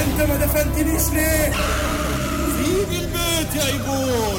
انت ما دفنتنيش ليه سيب البيت يا ايبون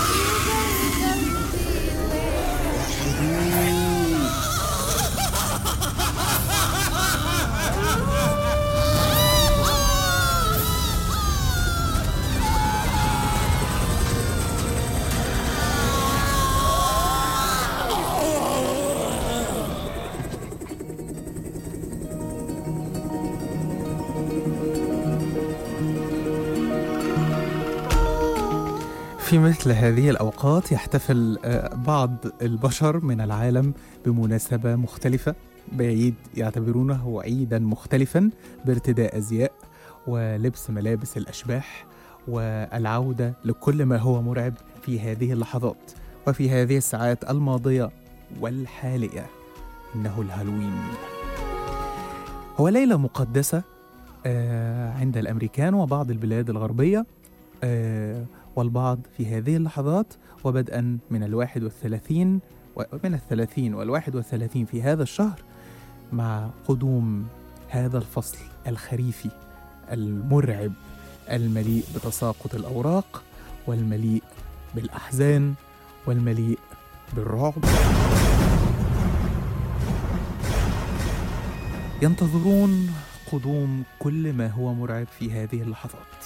في مثل هذه الأوقات يحتفل آه، بعض البشر من العالم بمناسبة مختلفة بعيد يعتبرونه عيدا مختلفا بارتداء أزياء ولبس ملابس الأشباح والعودة لكل ما هو مرعب في هذه اللحظات وفي هذه الساعات الماضية والحالية إنه الهالوين هو ليلة مقدسة آه، عند الأمريكان وبعض البلاد الغربية آه، والبعض في هذه اللحظات وبدءا من الواحد والثلاثين ومن الثلاثين والواحد والثلاثين في هذا الشهر مع قدوم هذا الفصل الخريفي المرعب المليء بتساقط الأوراق والمليء بالأحزان والمليء بالرعب ينتظرون قدوم كل ما هو مرعب في هذه اللحظات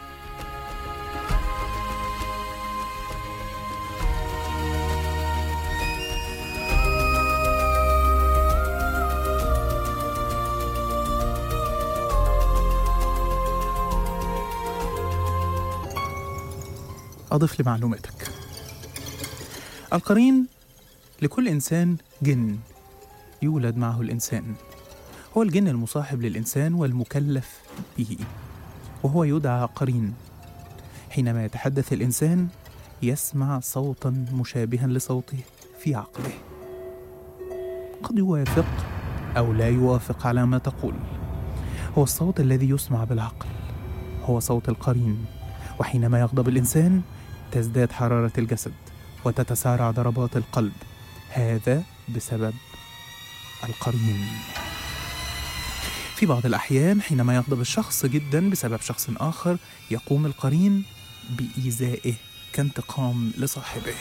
أضف لمعلوماتك القرين لكل إنسان جن يولد معه الإنسان هو الجن المصاحب للإنسان والمكلف به وهو يدعى قرين حينما يتحدث الإنسان يسمع صوتا مشابها لصوته في عقله قد يوافق أو لا يوافق على ما تقول هو الصوت الذي يسمع بالعقل هو صوت القرين وحينما يغضب الإنسان تزداد حرارة الجسد وتتسارع ضربات القلب هذا بسبب القرين في بعض الأحيان حينما يغضب الشخص جدا بسبب شخص آخر يقوم القرين بإيذائه كانتقام لصاحبه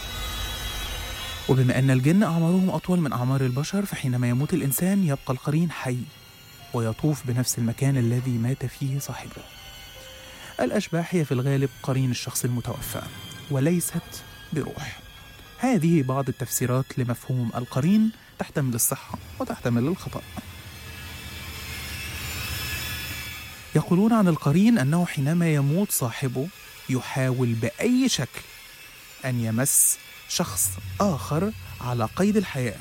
وبما أن الجن أعمارهم أطول من أعمار البشر فحينما يموت الإنسان يبقى القرين حي ويطوف بنفس المكان الذي مات فيه صاحبه الأشباح هي في الغالب قرين الشخص المتوفى وليست بروح هذه بعض التفسيرات لمفهوم القرين تحتمل الصحة وتحتمل الخطأ يقولون عن القرين أنه حينما يموت صاحبه يحاول بأي شكل أن يمس شخص آخر على قيد الحياة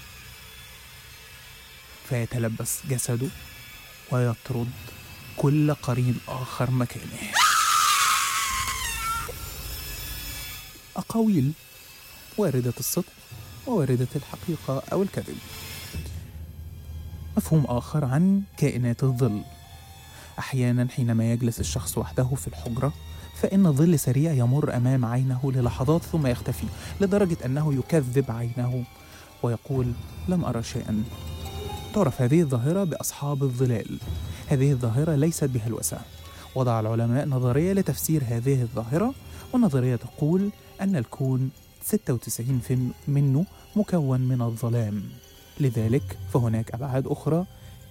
فيتلبس جسده ويطرد كل قرين آخر مكانه أقاويل واردة الصدق وواردة الحقيقة أو الكذب مفهوم آخر عن كائنات الظل أحيانا حينما يجلس الشخص وحده في الحجرة فإن ظل سريع يمر أمام عينه للحظات ثم يختفي لدرجة أنه يكذب عينه ويقول لم أرى شيئا تعرف هذه الظاهرة بأصحاب الظلال هذه الظاهرة ليست بهلوسة وضع العلماء نظرية لتفسير هذه الظاهرة والنظرية تقول أن الكون 96 في- منه مكون من الظلام لذلك فهناك أبعاد أخرى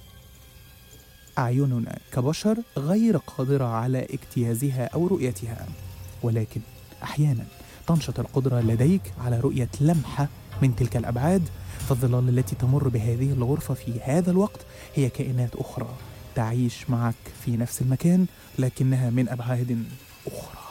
أعيننا كبشر غير قادرة على اجتيازها أو رؤيتها ولكن أحيانا تنشط القدرة لديك على رؤية لمحة من تلك الأبعاد فالظلال التي تمر بهذه الغرفة في هذا الوقت هي كائنات أخرى تعيش معك في نفس المكان لكنها من أبعاد أخرى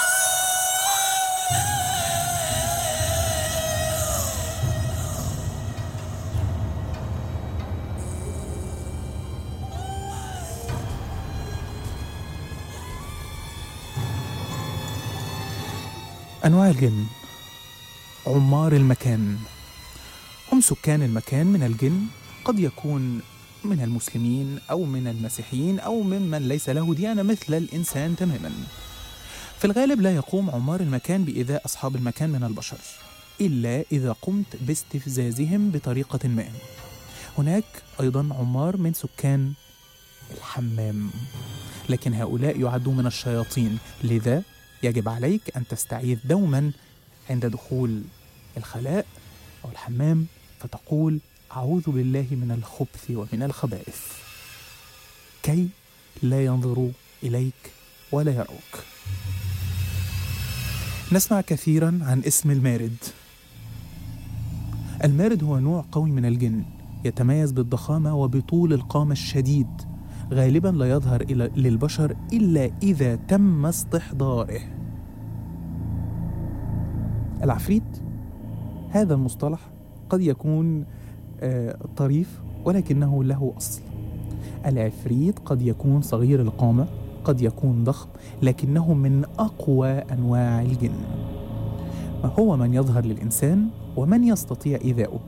أنواع الجن عمار المكان هم سكان المكان من الجن قد يكون من المسلمين أو من المسيحيين أو ممن ليس له ديانة مثل الإنسان تماما في الغالب لا يقوم عمار المكان بإيذاء أصحاب المكان من البشر إلا إذا قمت باستفزازهم بطريقة ما هناك أيضا عمار من سكان الحمام لكن هؤلاء يعدون من الشياطين لذا يجب عليك أن تستعيذ دوما عند دخول الخلاء أو الحمام فتقول أعوذ بالله من الخبث ومن الخبائث كي لا ينظروا إليك ولا يروك نسمع كثيرا عن اسم المارد المارد هو نوع قوي من الجن يتميز بالضخامة وبطول القامة الشديد غالبا لا يظهر إلى للبشر إلا إذا تم استحضاره العفريت هذا المصطلح قد يكون آه، طريف ولكنه له أصل العفريت قد يكون صغير القامة قد يكون ضخم لكنه من أقوى أنواع الجن هو من يظهر للإنسان ومن يستطيع إيذاؤه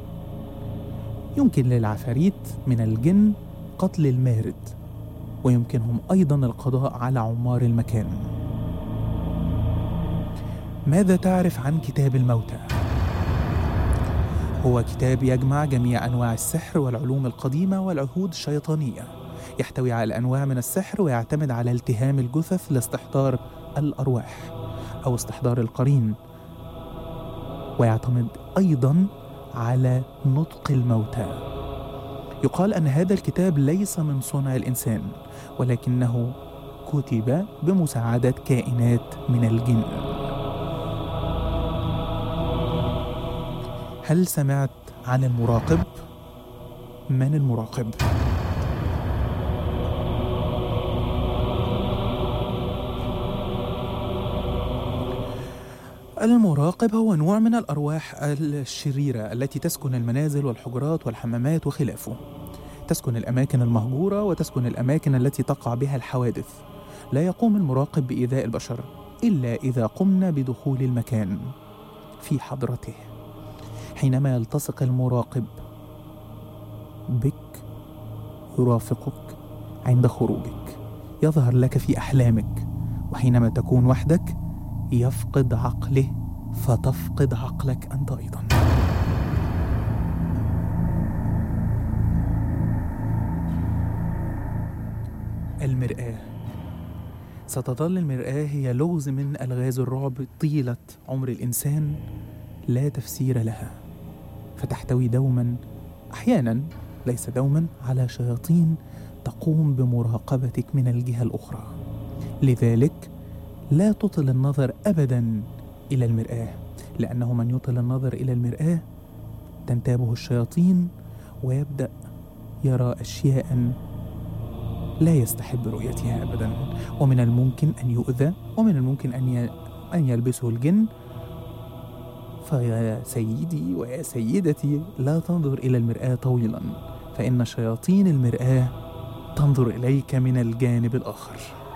يمكن للعفاريت من الجن قتل المارد ويمكنهم أيضا القضاء على عمار المكان ماذا تعرف عن كتاب الموتى؟ هو كتاب يجمع جميع أنواع السحر والعلوم القديمة والعهود الشيطانية يحتوي على أنواع من السحر ويعتمد على التهام الجثث لاستحضار الأرواح أو استحضار القرين ويعتمد أيضا على نطق الموتى يقال أن هذا الكتاب ليس من صنع الإنسان ولكنه كتب بمساعدة كائنات من الجن هل سمعت عن المراقب؟ من المراقب؟ المراقب هو نوع من الأرواح الشريرة التي تسكن المنازل والحجرات والحمامات وخلافه تسكن الأماكن المهجورة وتسكن الأماكن التي تقع بها الحوادث لا يقوم المراقب بإيذاء البشر إلا إذا قمنا بدخول المكان في حضرته حينما يلتصق المراقب بك يرافقك عند خروجك يظهر لك في احلامك وحينما تكون وحدك يفقد عقله فتفقد عقلك انت ايضا المراه ستظل المراه هي لغز من الغاز الرعب طيله عمر الانسان لا تفسير لها فتحتوي دوما احيانا ليس دوما على شياطين تقوم بمراقبتك من الجهه الاخرى لذلك لا تطل النظر ابدا الى المراه لانه من يطل النظر الى المراه تنتابه الشياطين ويبدا يرى اشياء لا يستحب رؤيتها ابدا ومن الممكن ان يؤذى ومن الممكن ان ي- ان يلبسه الجن فيا سيدي ويا سيدتي لا تنظر إلى المرآة طويلا فإن شياطين المرآة تنظر إليك من الجانب الآخر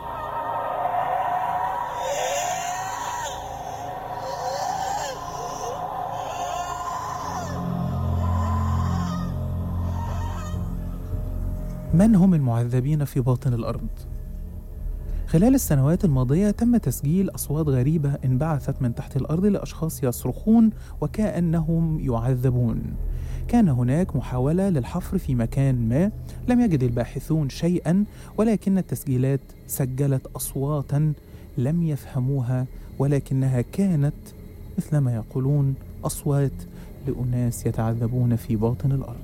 من هم المعذبين في باطن الأرض؟ خلال السنوات الماضية تم تسجيل أصوات غريبة انبعثت من تحت الأرض لأشخاص يصرخون وكأنهم يعذبون. كان هناك محاولة للحفر في مكان ما، لم يجد الباحثون شيئا ولكن التسجيلات سجلت أصواتا لم يفهموها ولكنها كانت مثلما يقولون أصوات لأناس يتعذبون في باطن الأرض.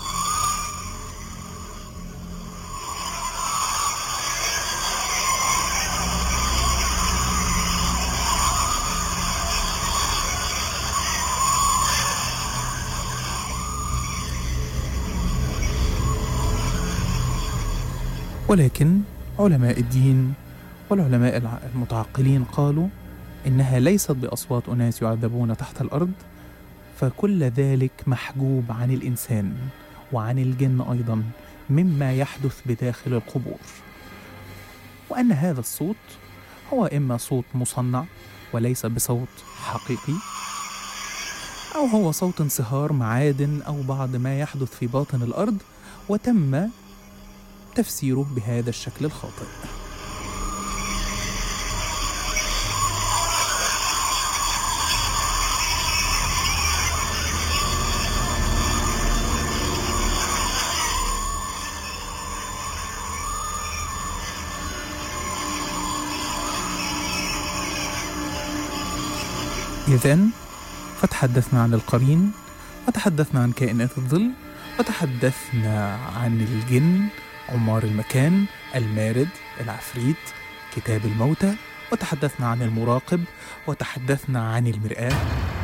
ولكن علماء الدين والعلماء الع- المتعقلين قالوا إنها ليست بأصوات أناس يعذبون تحت الأرض فكل ذلك محجوب عن الإنسان وعن الجن أيضا مما يحدث بداخل القبور وأن هذا الصوت هو إما صوت مصنع وليس بصوت حقيقي أو هو صوت انصهار معادن أو بعض ما يحدث في باطن الأرض وتم تفسيره بهذا الشكل الخاطئ إذا فتحدثنا عن القرين وتحدثنا عن كائنات الظل وتحدثنا عن الجن عمار المكان المارد العفريت كتاب الموتى وتحدثنا عن المراقب وتحدثنا عن المرآة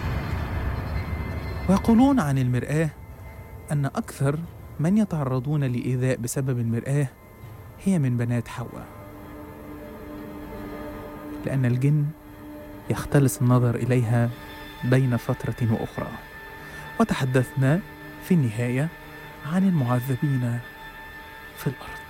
ويقولون عن المرآة أن أكثر من يتعرضون لإيذاء بسبب المرآة هي من بنات حواء لأن الجن يختلس النظر إليها بين فترة وأخرى وتحدثنا في النهاية عن المعذبين في الأرض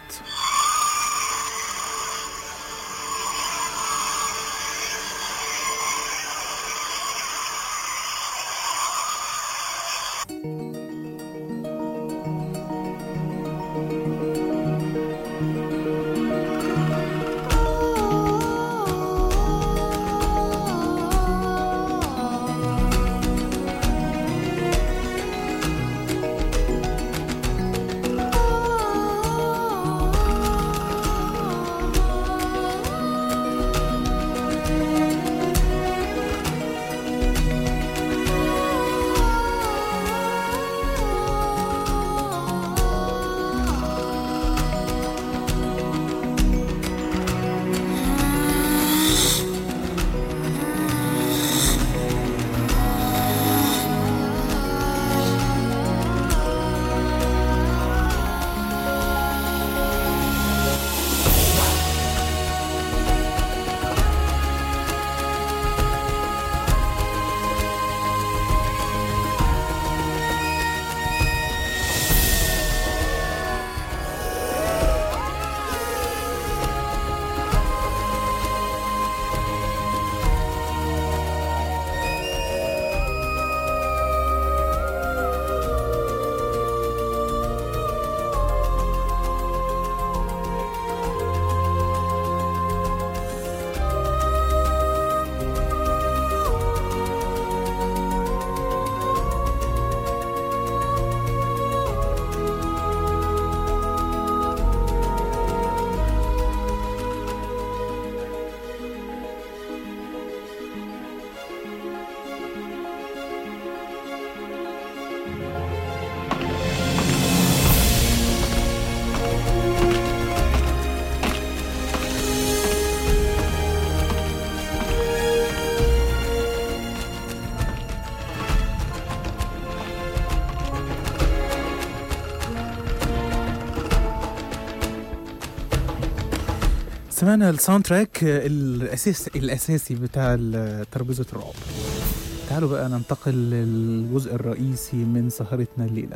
سمعنا الساوند تراك الاساس الاساسي بتاع ال- ترابيزه الرعب تعالوا بقى ننتقل للجزء الرئيسي من سهرتنا الليله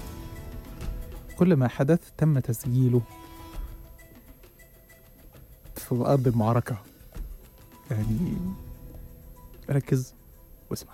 كل ما حدث تم تسجيله في ارض المعركه يعني ركز واسمع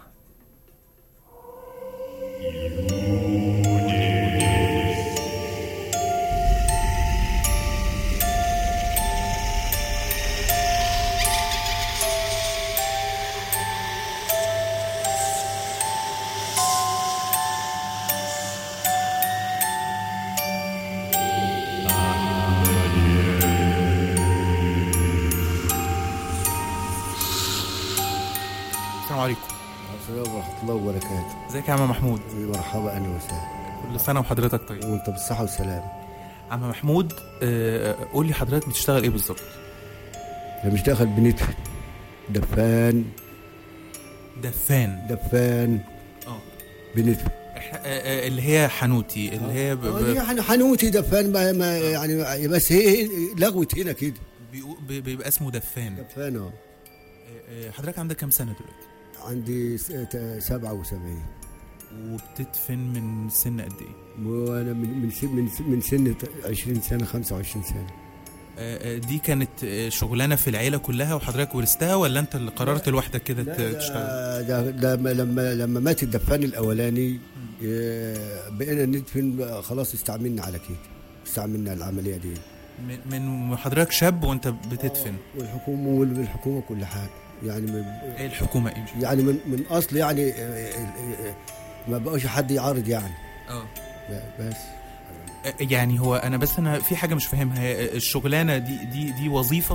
السلام عليكم السلام ورحمة الله وبركاته ازيك يا عم محمود مرحبا أهلا وسهلا كل سنه وحضرتك طيب وأنت بالصحة والسلام عم محمود آه، قول لي حضرتك بتشتغل ايه بالظبط أنا مش داخل بندفن دفان دفان دفان اه بندفن ح- آه، آه، اللي هي حنوتي اللي هي ب... آه، ب... يعني حنوتي دفان ما, ما يعني بس هي لغوت هنا كده بيقو- ب- بيبقى اسمه دفان دفان اه آه، آه، حضرتك عندك كام سنه دلوقتي عندي س- ت- سبعة وسبعين وبتدفن من سن قد ايه وأنا من من سن من سن, من سن 20 سنة 25 سنة آه، آه، دي كانت آه، شغلانه في العيله كلها وحضرتك ورثتها ولا انت اللي قررت لوحدك كده لا، ت- تشتغل ده, ده لما لما لما مات الدفان الأولاني آه، بقينا ندفن آه، خلاص استعملنا على كده استعملنا العملية دي من من حضرتك شاب وانت بتدفن والحكومه والحكومه كل حاجه يعني من ايه الحكومه ايه مش- يعني من من اصل يعني آه، آه، آه، ما بقاش حد يعارض يعني اه بس يعني هو انا بس انا في حاجه مش فاهمها هي الشغلانه دي دي دي وظيفه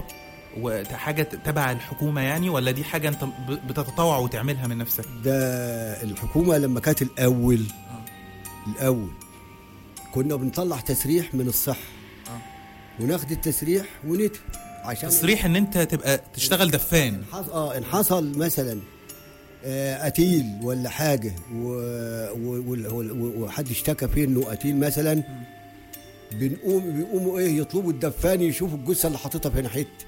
وحاجه تبع الحكومه يعني ولا دي حاجه انت ب- بتتطوع وتعملها من نفسك ده الحكومه لما كانت الاول الاول كنا بنطلع تسريح من الصحه آه. وناخد التسريح وندفع عشان تصريح ان انت تبقى تشتغل دفان حص... اه ان حصل مثلا آه، قتيل ولا حاجه و... و... و... و... وحد اشتكى فيه انه قتيل مثلا بنقوم بيقوموا ايه يطلبوا الدفان يشوفوا الجثه اللي حاططها في ناحيتي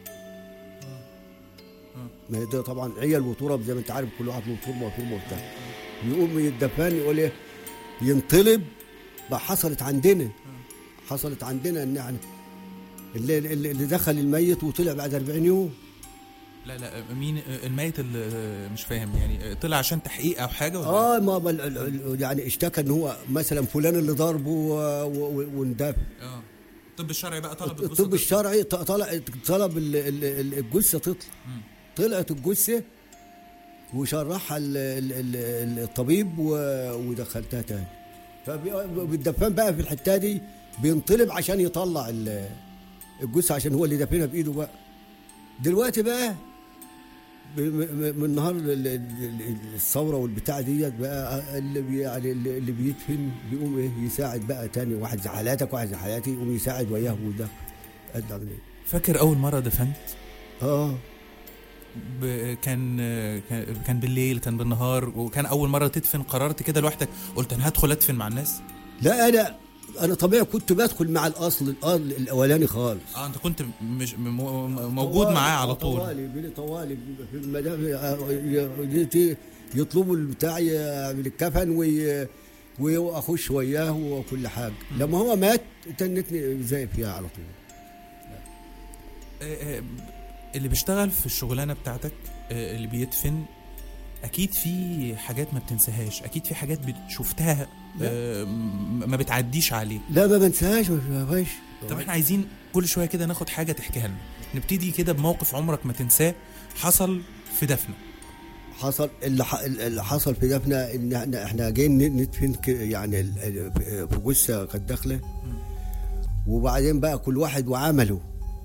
ما هي ده طبعا عيال وتراب زي ما انت عارف كل واحد له تربه وتربه وبتاع يقوم الدفان يقول ايه ينطلب بقى حصلت عندنا حصلت عندنا ان احنا اللي, اللي اللي دخل الميت وطلع بعد 40 يوم لا لا مين الميت اللي مش فاهم يعني طلع عشان تحقيق او حاجه ولا اه ما ما ال- ال- ال- يعني اشتكى ان هو مثلا فلان اللي ضربه و- و- واندفع اه الطب الشرعي بقى طلب الجثة الطب تطلع. الشرعي ط- طلع طلب ال- ال- ال- الجثه تطلع مم. طلعت الجثه وشرحها ال- ال- ال- الطبيب و- ودخلتها تاني فبالدفان بقى في الحته دي بينطلب عشان يطلع ال- الجثه عشان هو اللي دفنها بايده بقى دلوقتي بقى ب- م- من نهار ال- ال- ال- الثوره والبتاع ديت بقى اللي بي يعني اللي اللي بيدفن بيقوم ايه يساعد بقى تاني واحد زي حالاتك واحد زي حالاتي يقوم يساعد وياه وده قد عمليه فاكر اول مره دفنت اه ب... كان كان- كان بالليل كان بالنهار وكان اول مره تدفن قررت كده لوحدك قلت انا هدخل ادفن مع الناس لا انا انا طبيعي كنت بدخل مع الاصل الأصل الاولاني خالص اه انت كنت مش م... م- موجود معاه على طول طوالي بيني طوالي في المدام يطلبوا البتاع يعمل الكفن وي واخش وياه وكل حاجه لما هو مات تنتني زي فيها على طول آه، آه، اللي بيشتغل في الشغلانه بتاعتك آه، اللي بيدفن اكيد في حاجات ما بتنساهاش اكيد في حاجات بت- شفتها آه، م- ما بتعديش عليك لا ما بنساهاش ما فيش طب احنا عايزين كل شويه كده ناخد حاجه تحكيها لنا نبتدي كده بموقف عمرك ما تنساه حصل في دفنه حصل اللي, ح... اللي حصل في دفنه ان احنا احنا جايين ن- ندفن ك- يعني ال- ال- في جثه كانت داخله وبعدين بقى كل واحد وعمله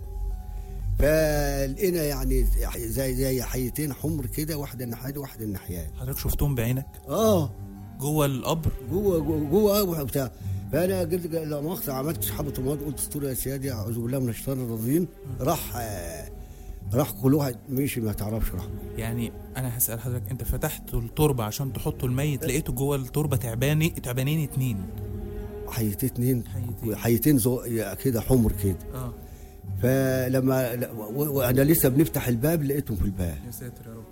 فلقينا يعني زي زي حيتين حمر كده واحده الناحيه دي واحده الناحيه دي. حضرتك شفتهم بعينك اه جوه القبر جوه جوه جوه بتاع فانا قلت لا مؤاخذه عملت شحبه رماد قلت استور يا سيادي اعوذ بالله من الشيطان الرجيم راح آه راح كل واحد مشي ما تعرفش راح يعني انا هسال حضرتك انت فتحت التربه عشان تحطوا الميت لقيته جوه التربه تعباني تعبانين اتنين حيتين اتنين حيتين. حيتين زو كده حمر كده اه فلما لا- و- وانا لسه بنفتح الباب لقيتهم في الباب يا ساتر يا رب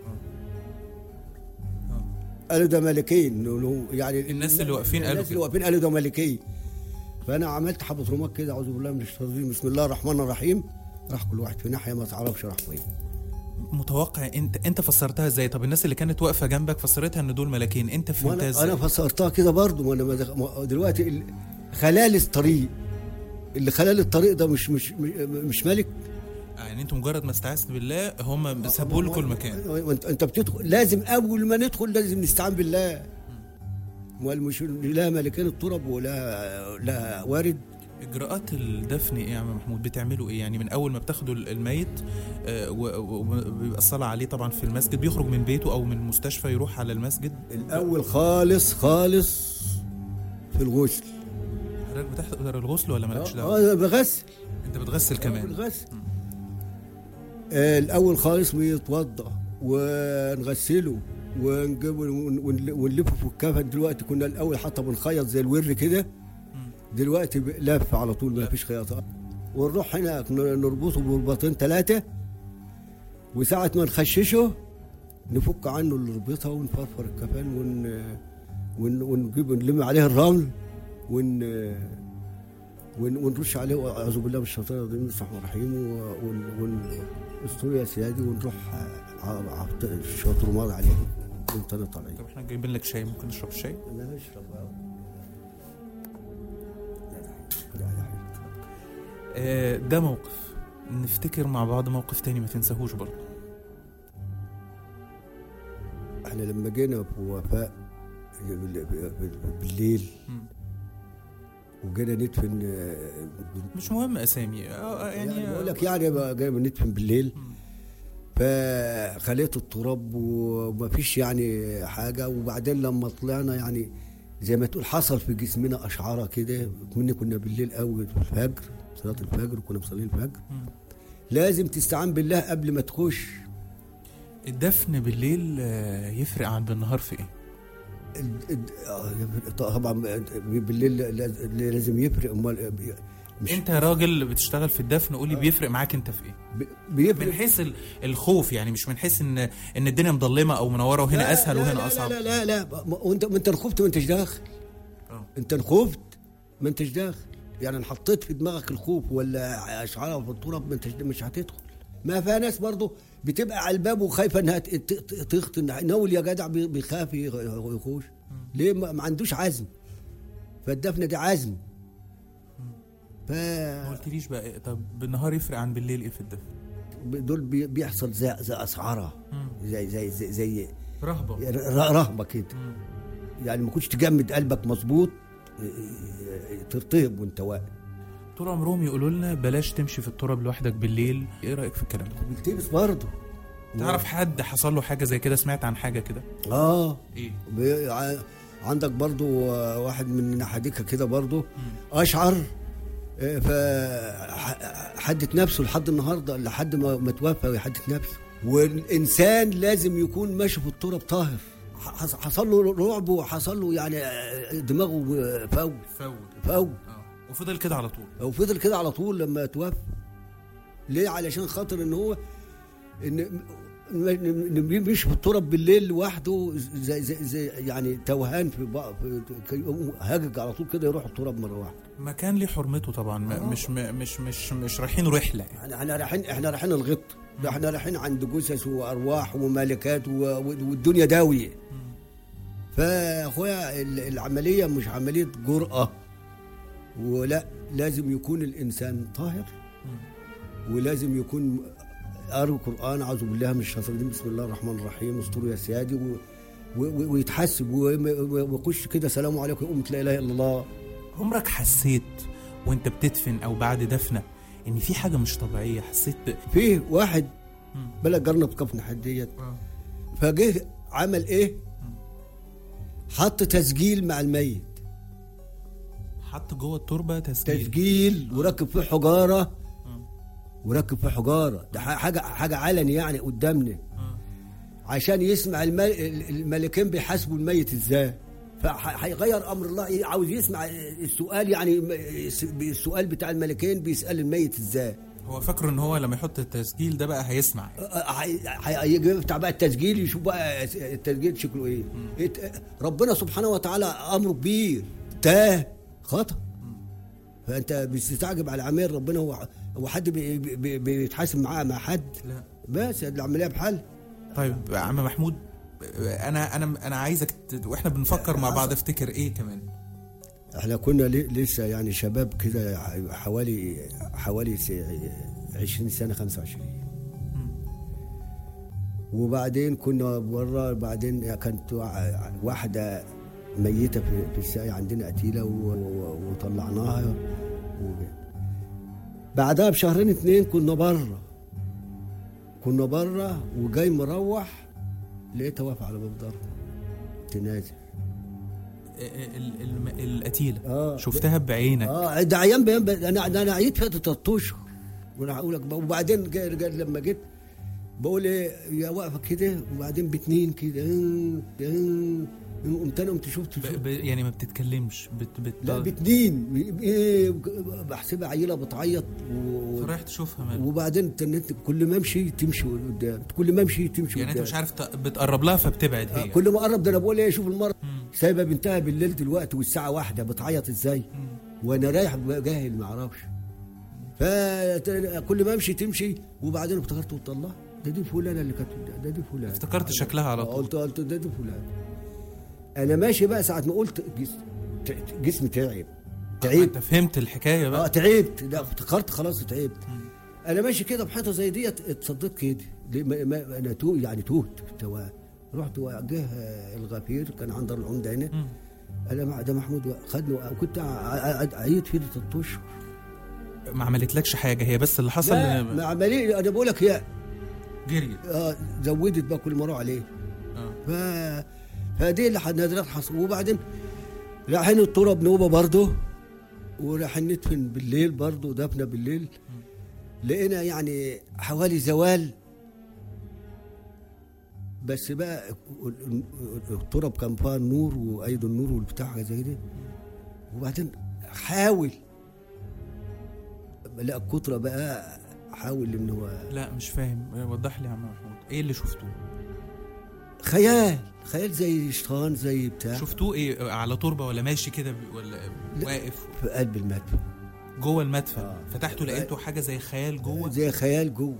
قالوا ده ملكين نقولوا يعني الناس اللي واقفين قالوا الناس اللي كده. واقفين قالوا ده ملكين فانا عملت حبه رماد كده اعوذ بالله من الشيطان الرجيم بسم الله الرحمن الرحيم راح كل واحد في ناحيه ما تعرفش راح فين متوقع انت انت فسرتها ازاي طب الناس اللي كانت واقفه جنبك فسرتها ان دول ملاكين انت فهمتها وانا ازاي انا فسرتها كده برضه وانا ما دخ- ما- دلوقتي ال- خلال الطريق اللي خلال الطريق ده مش مش مش, مش ملك يعني انتوا مجرد ما استعذت بالله هم سابوا لكم المكان وانت انت بتدخل لازم اول ما ندخل لازم نستعين بالله امال مش لا ملكين الترب ولا لا وارد اجراءات الدفن ايه يا عم محمود بتعملوا ايه يعني من اول ما بتاخدوا الميت آه، و- و- وبيبقى الصلاه عليه طبعا في المسجد بيخرج من بيته او من المستشفى يروح على المسجد الاول خالص خالص في الغسل حضرتك بتحضر الغسل ولا مالكش دعوه اه بغسل انت بتغسل كمان بالغسل آه الاول خالص بيتوضا ونغسله ونجيبه ون- ون- ونلفه في الكفن دلوقتي كنا الاول حتى بنخيط زي الور كده دلوقتي ب- لف على طول ما فيش خياطه ونروح هناك ن- نربطه برباطين ثلاثه وساعة ما نخششه نفك عنه الربيطه ونفرفر الكفن ون ون ونجيب نلم عليه الرمل ون ون- ونرش عليه اعوذ بالله من الشيطان الرجيم بسم الله الرحمن الرحيم ونستر يا سيادي ونروح ع- ع- شويه رماد عليه ونطلع طالعين طب احنا جايبين لك شاي ممكن نشرب الشاي انا اشرب آه، ده موقف نفتكر مع بعض موقف تاني ما تنساهوش برضه احنا لما جينا في وفاء بالليل مم. وجينا ندفن آه، مش مهم اسامي آه، يعني يعني بقول لك يعني بقى جاي ندفن بالليل فخليت التراب وما فيش يعني حاجه وبعدين لما طلعنا يعني زي ما تقول حصل في جسمنا اشعاره كده كنا كنا بالليل قوي في الفجر صلاه الفجر وكنا مصلين الفجر لازم تستعان بالله قبل ما تخش الدفن بالليل آه، يفرق عن بالنهار في ايه؟ ال- ال- آه، طبعا بالليل لازم يفرق امال مش انت يا راجل بتشتغل في الدفن قولي بيفرق معاك انت في ايه؟ بي- من بيفرق حيث ال- الخوف يعني مش من حيث ان ان الدنيا مضلمه او منوره وهنا لا، اسهل لا وهنا لا اصعب لا لا لا ما- وانت ما انت خفت ما انتش داخل آه. انت خفت ما انتش داخل يعني ان حطيت في دماغك الخوف ولا اشعار في التراب ما انتش مش هتدخل ما فيها ناس برضه بتبقى على الباب وخايفه انها ت- ت- ت- تختن نول يا جدع بي- بيخاف يغ- يخش ليه ما ما عندوش عزم فالدفنه دي عزم ف ما قلتليش بقى إيه؟ طب بالنهار يفرق عن بالليل ايه في الدفن؟ دول بي- بيحصل زي زي اسعاره زي زي زي, زي رهبه ر- رهبه كده يعني ما كنتش تجمد قلبك مظبوط اه، اه، ترتهب وانت واقف طول عمرهم يقولوا لنا بلاش تمشي في التراب لوحدك بالليل ايه رايك في الكلام ده؟ بتلبس برضه تعرف حد حصل له حاجه زي كده سمعت عن حاجه كده؟ اه ايه؟ بي- ع- عندك برضو آه، واحد من نحاديكا كده برضو اشعر آه، فحدت نفسه لحد النهارده لحد ما ما توفى ويحدد نفسه والانسان لازم يكون ماشي في التراب طاهر حص- حصل له رعب وحصل له يعني آه، دماغه فوت فوت فوت اه وفضل كده على طول وفضل كده على طول لما توفى ليه علشان خاطر ان هو ان إن مش في التراب بالليل لوحده زي, زي, زي يعني توهان في بعض في- هاجج على طول كده يروح التراب مره واحده مكان ليه حرمته طبعا م- مش م- مش مش مش رايحين رحله يعني. احنا احنا رايحين احنا رايحين الغط ده احنا رايحين عند جثث وارواح وملكات و- والدنيا داويه فاخويا ال- العمليه مش عمليه جرأه ولا لازم يكون الانسان طاهر ولازم يكون قارئ القران اعوذ بالله من الشيطان الرجيم بسم الله الرحمن الرحيم استروا يا سيادي و- و- و- ويتحسب وما- ويخش كده سلام عليكم يا امه لا اله الا الله عمرك حسيت وانت بتدفن او بعد دفنه ان في حاجه مش طبيعيه حسيت ب... فيه واحد بلد جارنا بكفن حديت فجه عمل ايه حط تسجيل مع الميت حط جوه التربه تسجيل تسجيل وركب فيه حجاره وركب فيه حجاره ده ح- حاجه حاجه علني يعني قدامنا عشان يسمع الم- الملكين بيحاسبوا الميت ازاي فهيغير امر الله إيه؟ عاوز يسمع السؤال يعني السؤال بتاع الملكين بيسال الميت ازاي هو فاكره ان هو لما يحط التسجيل ده بقى هيسمع هي- هي- هيجي يفتح بقى التسجيل يشوف بقى التسجيل شكله ايه إت- ربنا سبحانه وتعالى امره كبير تاه خطا فانت بتستعجب على عمير ربنا هو هو حد بي- بي- بيتحاسب معاه مع حد لا بس العمليه بحل طيب يا عم محمود انا انا انا عايزك ت... واحنا بنفكر مع بعض افتكر ايه كمان احنا كنا ل- لسه يعني شباب كده حوالي حوالي س- 20 سنه 25 وبعدين كنا بره بعدين كانت وا- واحده ميته في في الساقية عندنا قتيله و- و- وطلعناها و- بعدها بشهرين اتنين كنا بره كنا بره وجاي مروح لقيتها واقفه على باب دارنا تنازل ال... ال... القتيله آه. شفتها بعينك اه ده عيان بيان بيان- انا ده انا عييت فيها ثلاث اشهر وانا هقول لك بقى- وبعدين جا جا لما جيت بقول ايه يا واقفه كده وبعدين باتنين كده آه، آه، قمت انا قمت شفت ب... ب... يعني ما بتتكلمش بت... بت... لا باتنين ايه بحسبها عيله بتعيط و... فرايح تشوفها مالك وبعدين تنت كل ما امشي تمشي قدام كل ما امشي تمشي يعني انت قدام مش عارف ت... بتقرب لها فبتبعد آه، هي كل ما قرب ده انا بقول ايه شوف المره سايبه بنتها بالليل دلوقتي والساعه واحدة بتعيط ازاي وانا رايح جاهل ما اعرفش فكل ما امشي تمشي وبعدين افتكرت قلت الله ده دي فلانه اللي كانت قدام، ده دي فلانه افتكرت شكلها على طول قلت قلت ده دي فلانه انا ماشي بقى ساعه ما قلت جس- ت- جسمي تعب تعبت انت فهمت الحكايه اه بقى تعبت لا افتكرت خلاص تعبت انا ماشي كده بحيطه زي ديت اتصدقت كده ليه ما ما انا تو يعني توهت في التوه رحت جه الغفير كان عند العمده هنا انا مع- ده محمود خدني وكنت عيد فيه ست اشهر ما عملتلكش حاجه هي بس اللي حصل لا إن- ما عمليه انا بقول لك هي جريت آه، زودت بقى كل مره عليه اه ف... فدي اللي نادرات حصل وبعدين رايحين التراب نوبه برضه ورايحين ندفن بالليل برضه دفنه بالليل لقينا يعني حوالي زوال بس بقى ال- ال- التراب كان فيها النور وايد النور والبتاع حاجه زي دي وبعدين حاول لا الكتره بقى حاول ان هو لا مش فاهم وضح لي يا عم محمود ايه اللي شفتوه خيال خيال زي شيطان زي بتاع شفتوه ايه على تربه ولا ماشي كده ب- ولا لا. واقف في قلب المدفع جوه المدفن آه. فتحته لقيته حاجه زي خيال جوه زي خيال جوه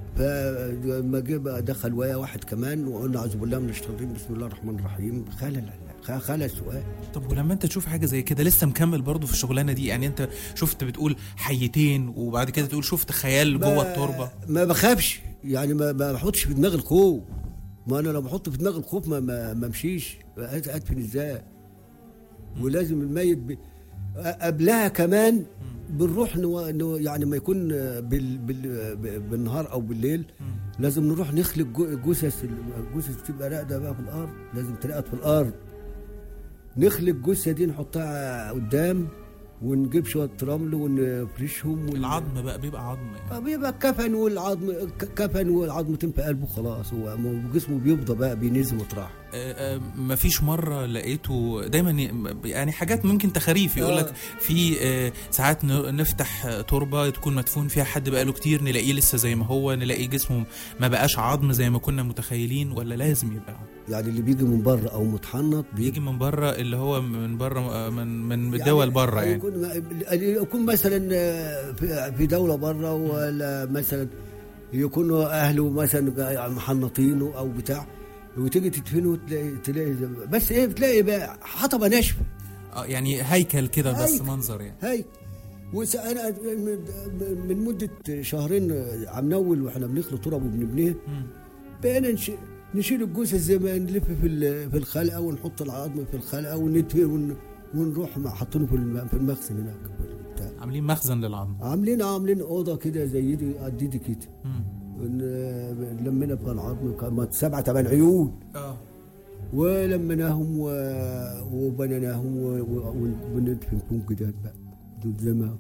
فلما جه بقى دخل ويا واحد كمان وقلنا اعوذ بالله من الشيطان الرجيم بسم الله الرحمن الرحيم خلى خلى- خلى السؤال طب ولما انت تشوف حاجه زي كده لسه مكمل برضه في الشغلانه دي يعني انت شفت بتقول حيتين وبعد كده تقول شفت خيال جوه ما- التربه ما بخافش يعني ما ما بحطش في دماغي الخوف ما انا لو بحط في دماغي الخوف ما ما ما امشيش أد- ادفن ازاي ولازم الميت ب... قبلها كمان بنروح نو... نو... يعني ما يكون بال... بال... بالنهار او بالليل لازم نروح نخلق جو- جثث الجثث بتبقى راقده بقى في الارض لازم ترقد في الارض نخلق جثه دي نحطها قدام ونجيب شويه رمل ونفرشهم ون... العظم بقى بيبقى عظم يعني. بيبقى كفن والعظم ك- كفن والعظمتين في قلبه خلاص هو م- جسمه بيفضى بقى بينزل وتراح آه، آه، مفيش مرة لقيته دايما ي- يعني حاجات ممكن تخاريف يقول لك آه. في آه، ساعات ن- نفتح آه، تربة تكون مدفون فيها حد بقاله كتير نلاقيه لسه زي ما هو نلاقي جسمه ما بقاش عظم زي ما كنا متخيلين ولا لازم يبقى عظم؟ يعني اللي بيجي من بره او متحنط بيجي من بره اللي هو من بره آه، من من يعني الدول بره يعني يكون يكون مثلا في- في دوله بره ولا مثلا يكونوا اهله مثلا محنطينه او بتاع وتيجي تدفنه تلاقي تلاقي بس ايه بتلاقي بقى حطبه ناشفه آه، يعني هيكل كده بس هيكل. منظر يعني هاي وس- انا من- من مده شهرين عم نول واحنا بنخلط تراب وبنبنيه مم. بقينا نش- نشيل الجثث زي ما نلف في ال- في الخلقه ونحط العظم في الخلقه ونتفق ون- ونروح مع- حاطينه في الم- في المخزن هناك بتاع. عاملين مخزن للعظم عاملين عاملين اوضه كده زي دي قد دي كده مم. ون- لمينا فيها العظم كانت سبعه ثمان عيون اه ولميناهم و- وبنيناهم و- و- وندفن فيهم جداد بقى دول زي ما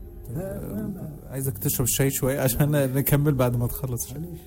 عايزك تشرب الشاي شويه عشان نكمل بعد ما تخلص معلش.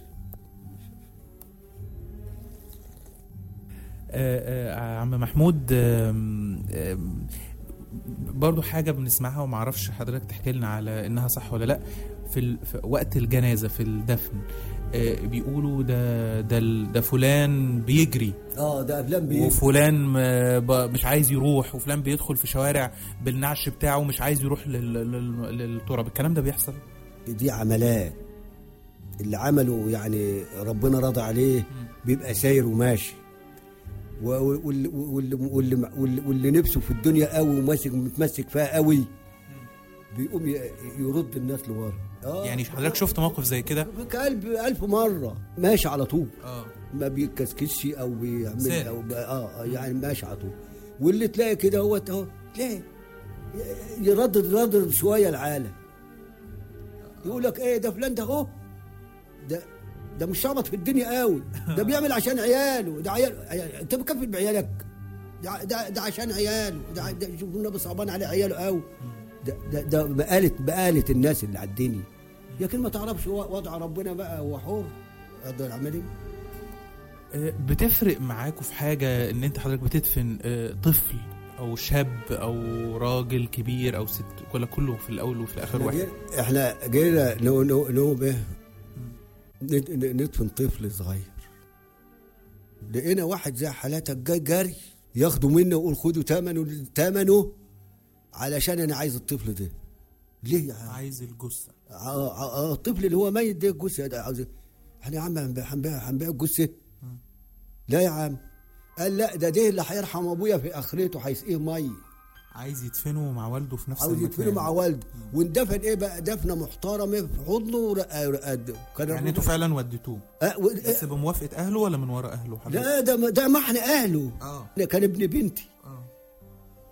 آه، آه، عم محمود آم، آم، برضو حاجة بنسمعها ومعرفش حضرتك تحكي لنا على انها صح ولا لا في, ال... في وقت الجنازة في الدفن آه، بيقولوا ده ده ال- ده فلان بيجري اه ده افلام بيه وفلان م- ب- مش عايز يروح وفلان بيدخل في شوارع بالنعش بتاعه مش عايز يروح لل... لل... للتراب الكلام ده بيحصل دي عملات اللي عمله يعني ربنا رضى عليه بيبقى ساير وماشي و- واللي, واللي, واللي, واللي, واللي نفسه في الدنيا قوي وماسك متمسك فيها قوي بيقوم ي- يرد الناس لورا آه يعني حضرتك شفت موقف زي كده كلب ألف مرة ماشي على طول اه ما بيتكسكسش او بيعمل سالك. او ب- اه يعني ماشي على طول واللي تلاقي كده هو اهو تلاقي ي- يردد ردد شويه العالم يقول لك ايه ده فلان ده اهو ده ده مش شعبط في الدنيا قوي ده بيعمل عشان عياله ده عيال عيال- انت مكفل بعيالك ده ده, ده عشان عياله ده, ده شوف النبي صعبان عليه عياله قوي ده ده ده بقالة بقالة الناس اللي على الدنيا لكن ما تعرفش و- وضع ربنا بقى هو حر قدر العمل ايه آه، بتفرق معاكوا في حاجة ان انت حضرتك بتدفن آه، طفل او شاب او راجل كبير او ست ولا كله في الاول وفي الاخر احنا واحد جينا- احنا جينا نو نو نو به ند- ن- ندفن طفل صغير لقينا واحد زي حالاتك جاي جري ياخدوا منه ويقول خدوا ثمنه ثمنه علشان انا عايز الطفل ده ليه يا عم؟ عايز الجثة ع- ع- الطفل اللي هو ميت ده الجثه ده عاوز احنا يا عم هنبيع هنبيع هنبيع الجثه لا يا عم قال لا ده ده اللي هيرحم ابويا في اخرته هيسقيه ميه عايز يدفنه مع والده في نفس عاوز المكان يدفنه مع والده واندفن ايه بقى دفنه محترمه في حضنه ورقه رقد كان يعني انتوا فعلا وديتوه أه و... بس بموافقة اهله ولا من ورا اهله حضرتك؟ لا ده ده ما احنا اهله اه ده كان ابن بنتي اه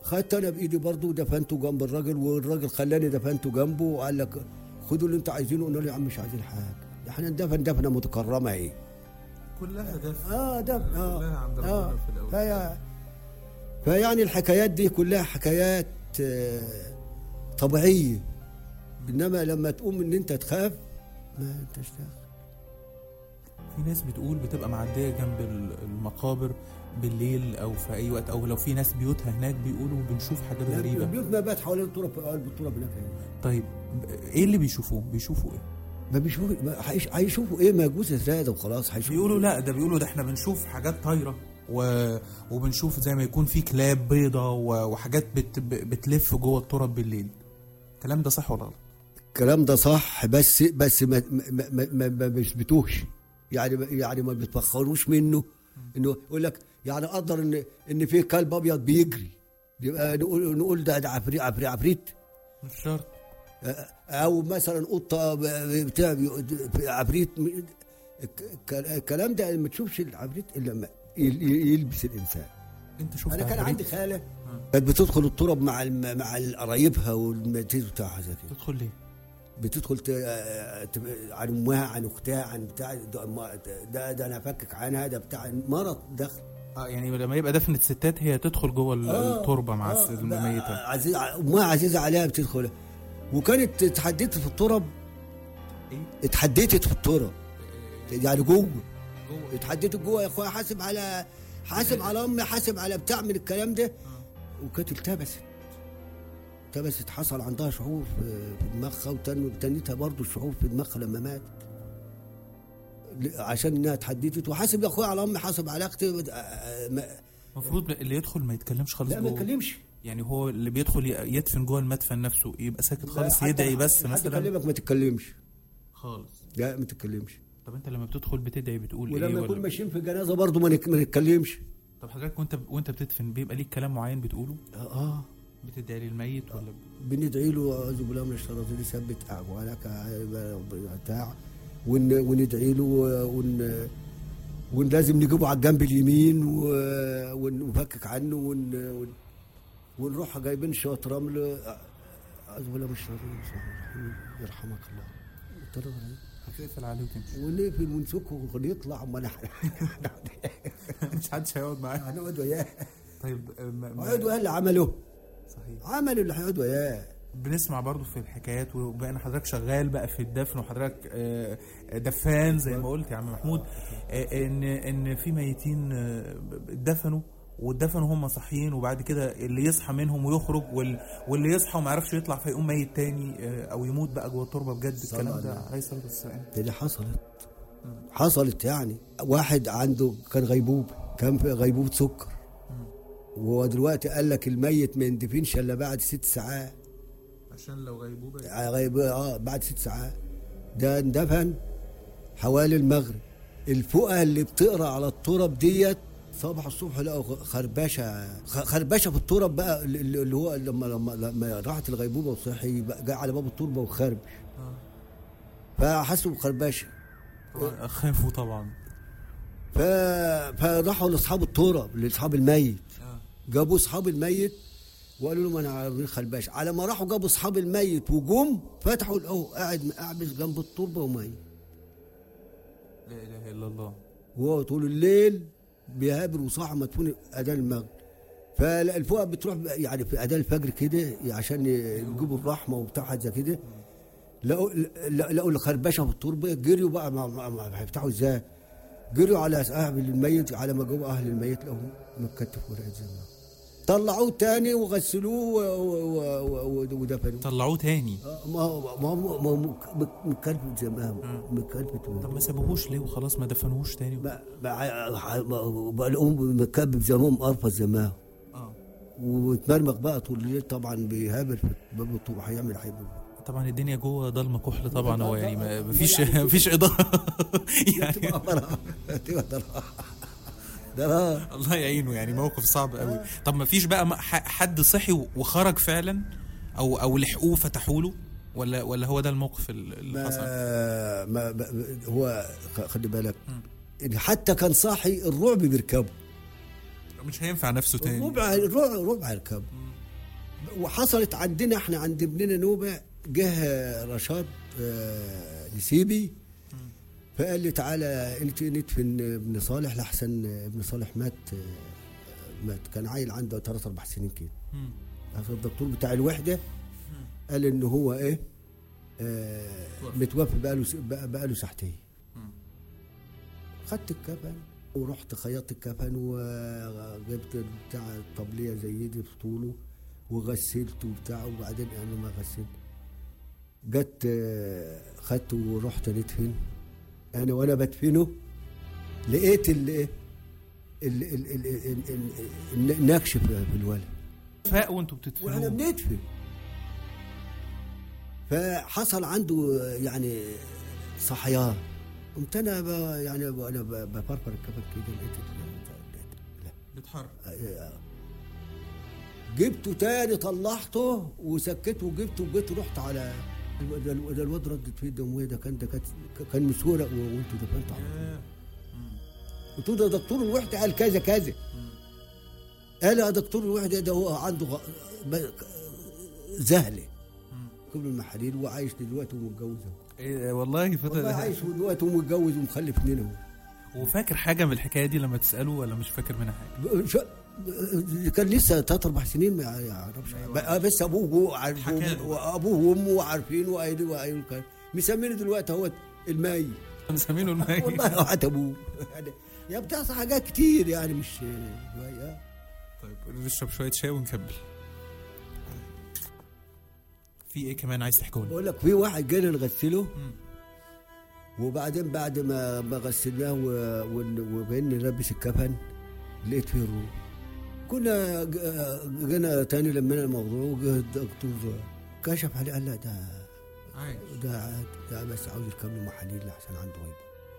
خدت انا بايدي برضه ودفنته جنب الراجل والراجل خلاني دفنته جنبه وقال لك خدوا اللي انتوا عايزينه قلنا له يا عم مش عايزين حاجه احنا ندفن دفنه متكرمه ايه كلها دفن اه دفن كلها اه عند ربنا اه في الأول. فيا فيعني الحكايات دي كلها حكايات آه طبيعيه انما لما تقوم ان انت تخاف ما انتش داخل في ناس بتقول بتبقى معديه جنب ال- المقابر بالليل او في اي وقت او لو في ناس بيوتها هناك بيقولوا بنشوف حاجات غريبه البيوت ما بات حوالين التراب في قلب التراب هناك ايه طيب ايه اللي بيشوفوه بيشوفوا ايه ما بيشوفوا ما هيش- هيشوفوا ايه ما يجوز زاد وخلاص هيشوفوا بيقولوا لا ده بيقولوا ده احنا بنشوف حاجات طايره و... وبنشوف زي ما يكون في كلاب بيضة و... وحاجات بت... ب- بتلف جوه التراب بالليل الكلام ده صح ولا غلط الكلام ده صح بس بس ما ما ما, ما, ما بيثبتوش يعني يعني ما بيتفخروش منه انه يقول لك يعني قدر ان ان في كلب ابيض بيجري يبقى نقول نقول ده ده عفريت عفريت عفريت مش شرط او مثلا قطه ب- بتاع بي- عفريت الك- الكلام ده ما تشوفش العفريت الا لما يل- يلبس الانسان انت شفت انا كان عفاريت؟ عندي خاله كانت بتدخل التراب مع الم- مع قرايبها والمتيز بتاعها زي كده تدخل ليه بتدخل ت- ت- عن امها عن اختها عن بتاع ده, ما- ده, ده انا افكك عنها ده بتاع مرض دخل اه يعني لما يبقى دفنة ستات هي تدخل جوه ال- التربه مع الس- الميته عزيز امها عزيزه عليها بتدخل وكانت اتحديت في التراب ايه اتحديت في التراب يعني جوه اتحديت جوه يا اخويا حاسب على حاسب على امي حاسب على بتاع من الكلام ده وكانت التبست التبست حصل عندها شعور في في دماغها وتن- وتنيتها برضه الشعور في دماغها لما ماتت ل- عشان انها اتحديت وحاسب يا اخويا على امي حاسب على اختي آه، آه، ما- المفروض اللي يدخل ما يتكلمش خالص لا ما جوه يتكلمش يعني هو اللي بيدخل ي- يدفن جوه المدفن نفسه يبقى ساكت خالص حتى- يدعي بس حد مثلا يكلمك ما تتكلمش خالص لا ما تتكلمش طب انت لما بتدخل بتدعي بتقول ايه ولما نكون ولا ماشيين في جنازه برضه ما نك- ما نتكلمش طب حضرتك وانت وانت بتدفن بيبقى ليك كلام معين بتقوله اه بتدعي للميت ولا بندعي له اعوذ بالله من الشيطان الرجيم يثبت اعوانك بتاع ون وندعي له ون ون لازم نجيبه على الجنب اليمين و- ون- ونفكك عنه ون ون- ونروح جايبين شويه رمل اعوذ بالله من الشيطان الرجيم يرحمك الله قلت له هتقفل عليه وتمشي ونقفل ونسكه ونطلع امال احنا مش حدش هيقعد معاه هنقعد وياه طيب ما- ما- هيقعد وياه اللي عمله صحيح عملوا اللي هيقعد وياه بنسمع برضو في الحكايات وبقى حضرتك شغال بقى في الدفن وحضرتك آه، دفان زي ما قلت يا عم محمود آه، ان ان في ميتين آه، اتدفنوا واتدفنوا هم صاحيين وبعد كده اللي يصحى منهم ويخرج وال- واللي يصحى وما يعرفش يطلع فيقوم ميت تاني آه، او يموت بقى جوه التربه بجد الكلام ده عليه الصلاه والسلام ده دي حصلت حصلت يعني واحد عنده كان غيبوبة كان في غيبوبة سكر وهو دلوقتي قال لك الميت ما يندفنش الا بعد ست ساعات عشان لو غيبوبه غيب اه بعد ست ساعات ده اندفن حوالي المغرب الفقه اللي بتقرا على التراب ديت صباح الصبح لقوا خربشه خ- خربشه في التراب بقى اللي اللي هو لما لما لما راحت الغيبوبه وصحي بقى جاء على باب التربه وخربش فحسوا بخربشه طبعا خافوا طبعا ف... فراحوا لاصحاب التراب لاصحاب الميت آه. جابوا اصحاب الميت وقالوا لهم انا عارفين خلباش على ما راحوا جابوا اصحاب الميت وجم فتحوا لقوه قاعد مقعبس جنب التربه وميت لا اله الا الله وهو طول الليل بيهابر وصاحي مدفون اذان المغرب فالفقراء بتروح بقى يعني في اذان الفجر كده عشان يجيبوا الرحمه وبتاع حاجه زي كده لقوا لقوا الخربشه في التربه جريوا بقى ما, ما, ما هيفتحوا ازاي جريوا على اهل الميت على ما جابوا اهل الميت لقوا متكتف ورقه زي ما طلعوه تاني وغسلوه و- و- و- و- ودفنوه طلعوه تاني آه، ما هو ما هو ما هو متكلفت زي ما هو متكلفت طب ما سابوهوش ليه وخلاص ما دفنوهوش تاني بقى بقى بقى الام مكبب زي ما هو مقرفص زي ما هو اه وتمرمغ بقى طول الليل طبعا بيهابر في باب الطوب هيعمل هيعمل طبعا الدنيا جوه ضلمه كحل طبعا هو يعني ما ما فيش ما فيش اضاءه يعني تبقى ضرها تبقى ضرها ضرها الله يعينه يعني موقف صعب قوي طب ما فيش بقى م- ح- حد صحي وخرج فعلا او او لحقوه فتحوا له ولا ولا هو ده الموقف ال- اللي حصل ما ما ما- هو خ- خلي بالك إن حتى كان صاحي الرعب بيركبه مش هينفع نفسه تاني ربع ربع ربع الكب وحصلت عندنا احنا عند ابننا نوبه جه رشاد آه، نسيبي فقال لي تعالى انت ندفن ابن صالح لحسن ابن صالح مات آه، مات كان عيل عنده ثلاث اربع سنين كده مم. هذا الدكتور بتاع الوحده قال ان هو ايه آه متوفي بقاله س- بقى- بقاله ساعتين خدت الكفن ورحت خيطت الكفن وجبت بتاع الطبليه زي دي في طوله وغسلته وبتاع وبعدين انا ما غسلت جت آه، خدته ورحت ندفن انا وانا بدفنه لقيت ال ال- ال- ال- ال- ال- ال- النكش في في الولد فاق وانتوا واحنا بتدفنوه بندفن فحصل عنده يعني صحيان قمت انا ب يعني ب- انا ب- بفرفر الكفن كده لقيت ال- لا بيتحرك جبته تاني طلعته وسكته وجبته وجيت رحت على الو- ده الو- ده الواد ردت فيه الدمويه ده كان ده كان كان مسورق وقلت دفنته على طول. قلت له ده دكتور الوحده قال كذا كذا قال يا دكتور الوحده ده هو عنده غ... ب- زهله قبل المحاليل وعايش دلوقتي ومتجوز أهو. إيه والله والله فترة عايش دلوقتي ومتجوز ومخلف اثنين اهو وفاكر حاجة من الحكاية دي لما تسأله ولا مش فاكر منها حاجة ب- شو- كان لسه ثلاث اربع سنين ما يعرفش بقى بس ابوه وهو عارف حكى له. وابوه وامه عارفين وقايلين وقايلين كان مسميني دلوقتي اهوت المي مسمينه المي والله حتى ابوه يعني يا بتحصل حاجات كتير يعني مش شويه طيب نشرب شوية شاي ونكمل في ايه كمان عايز تحكوا لنا بقول لك في واحد جانا نغسله وبعدين بعد ما ما غسلناه و- ون- وبين نلبس الكفن لقيت فيه الروح كنا ج- جينا تاني لمينا الموضوع وجه الدكتور كشف عليه قال لا ده عايش ده عاد ده بس عاوز يركب له محاليل لحسن عنده غيبه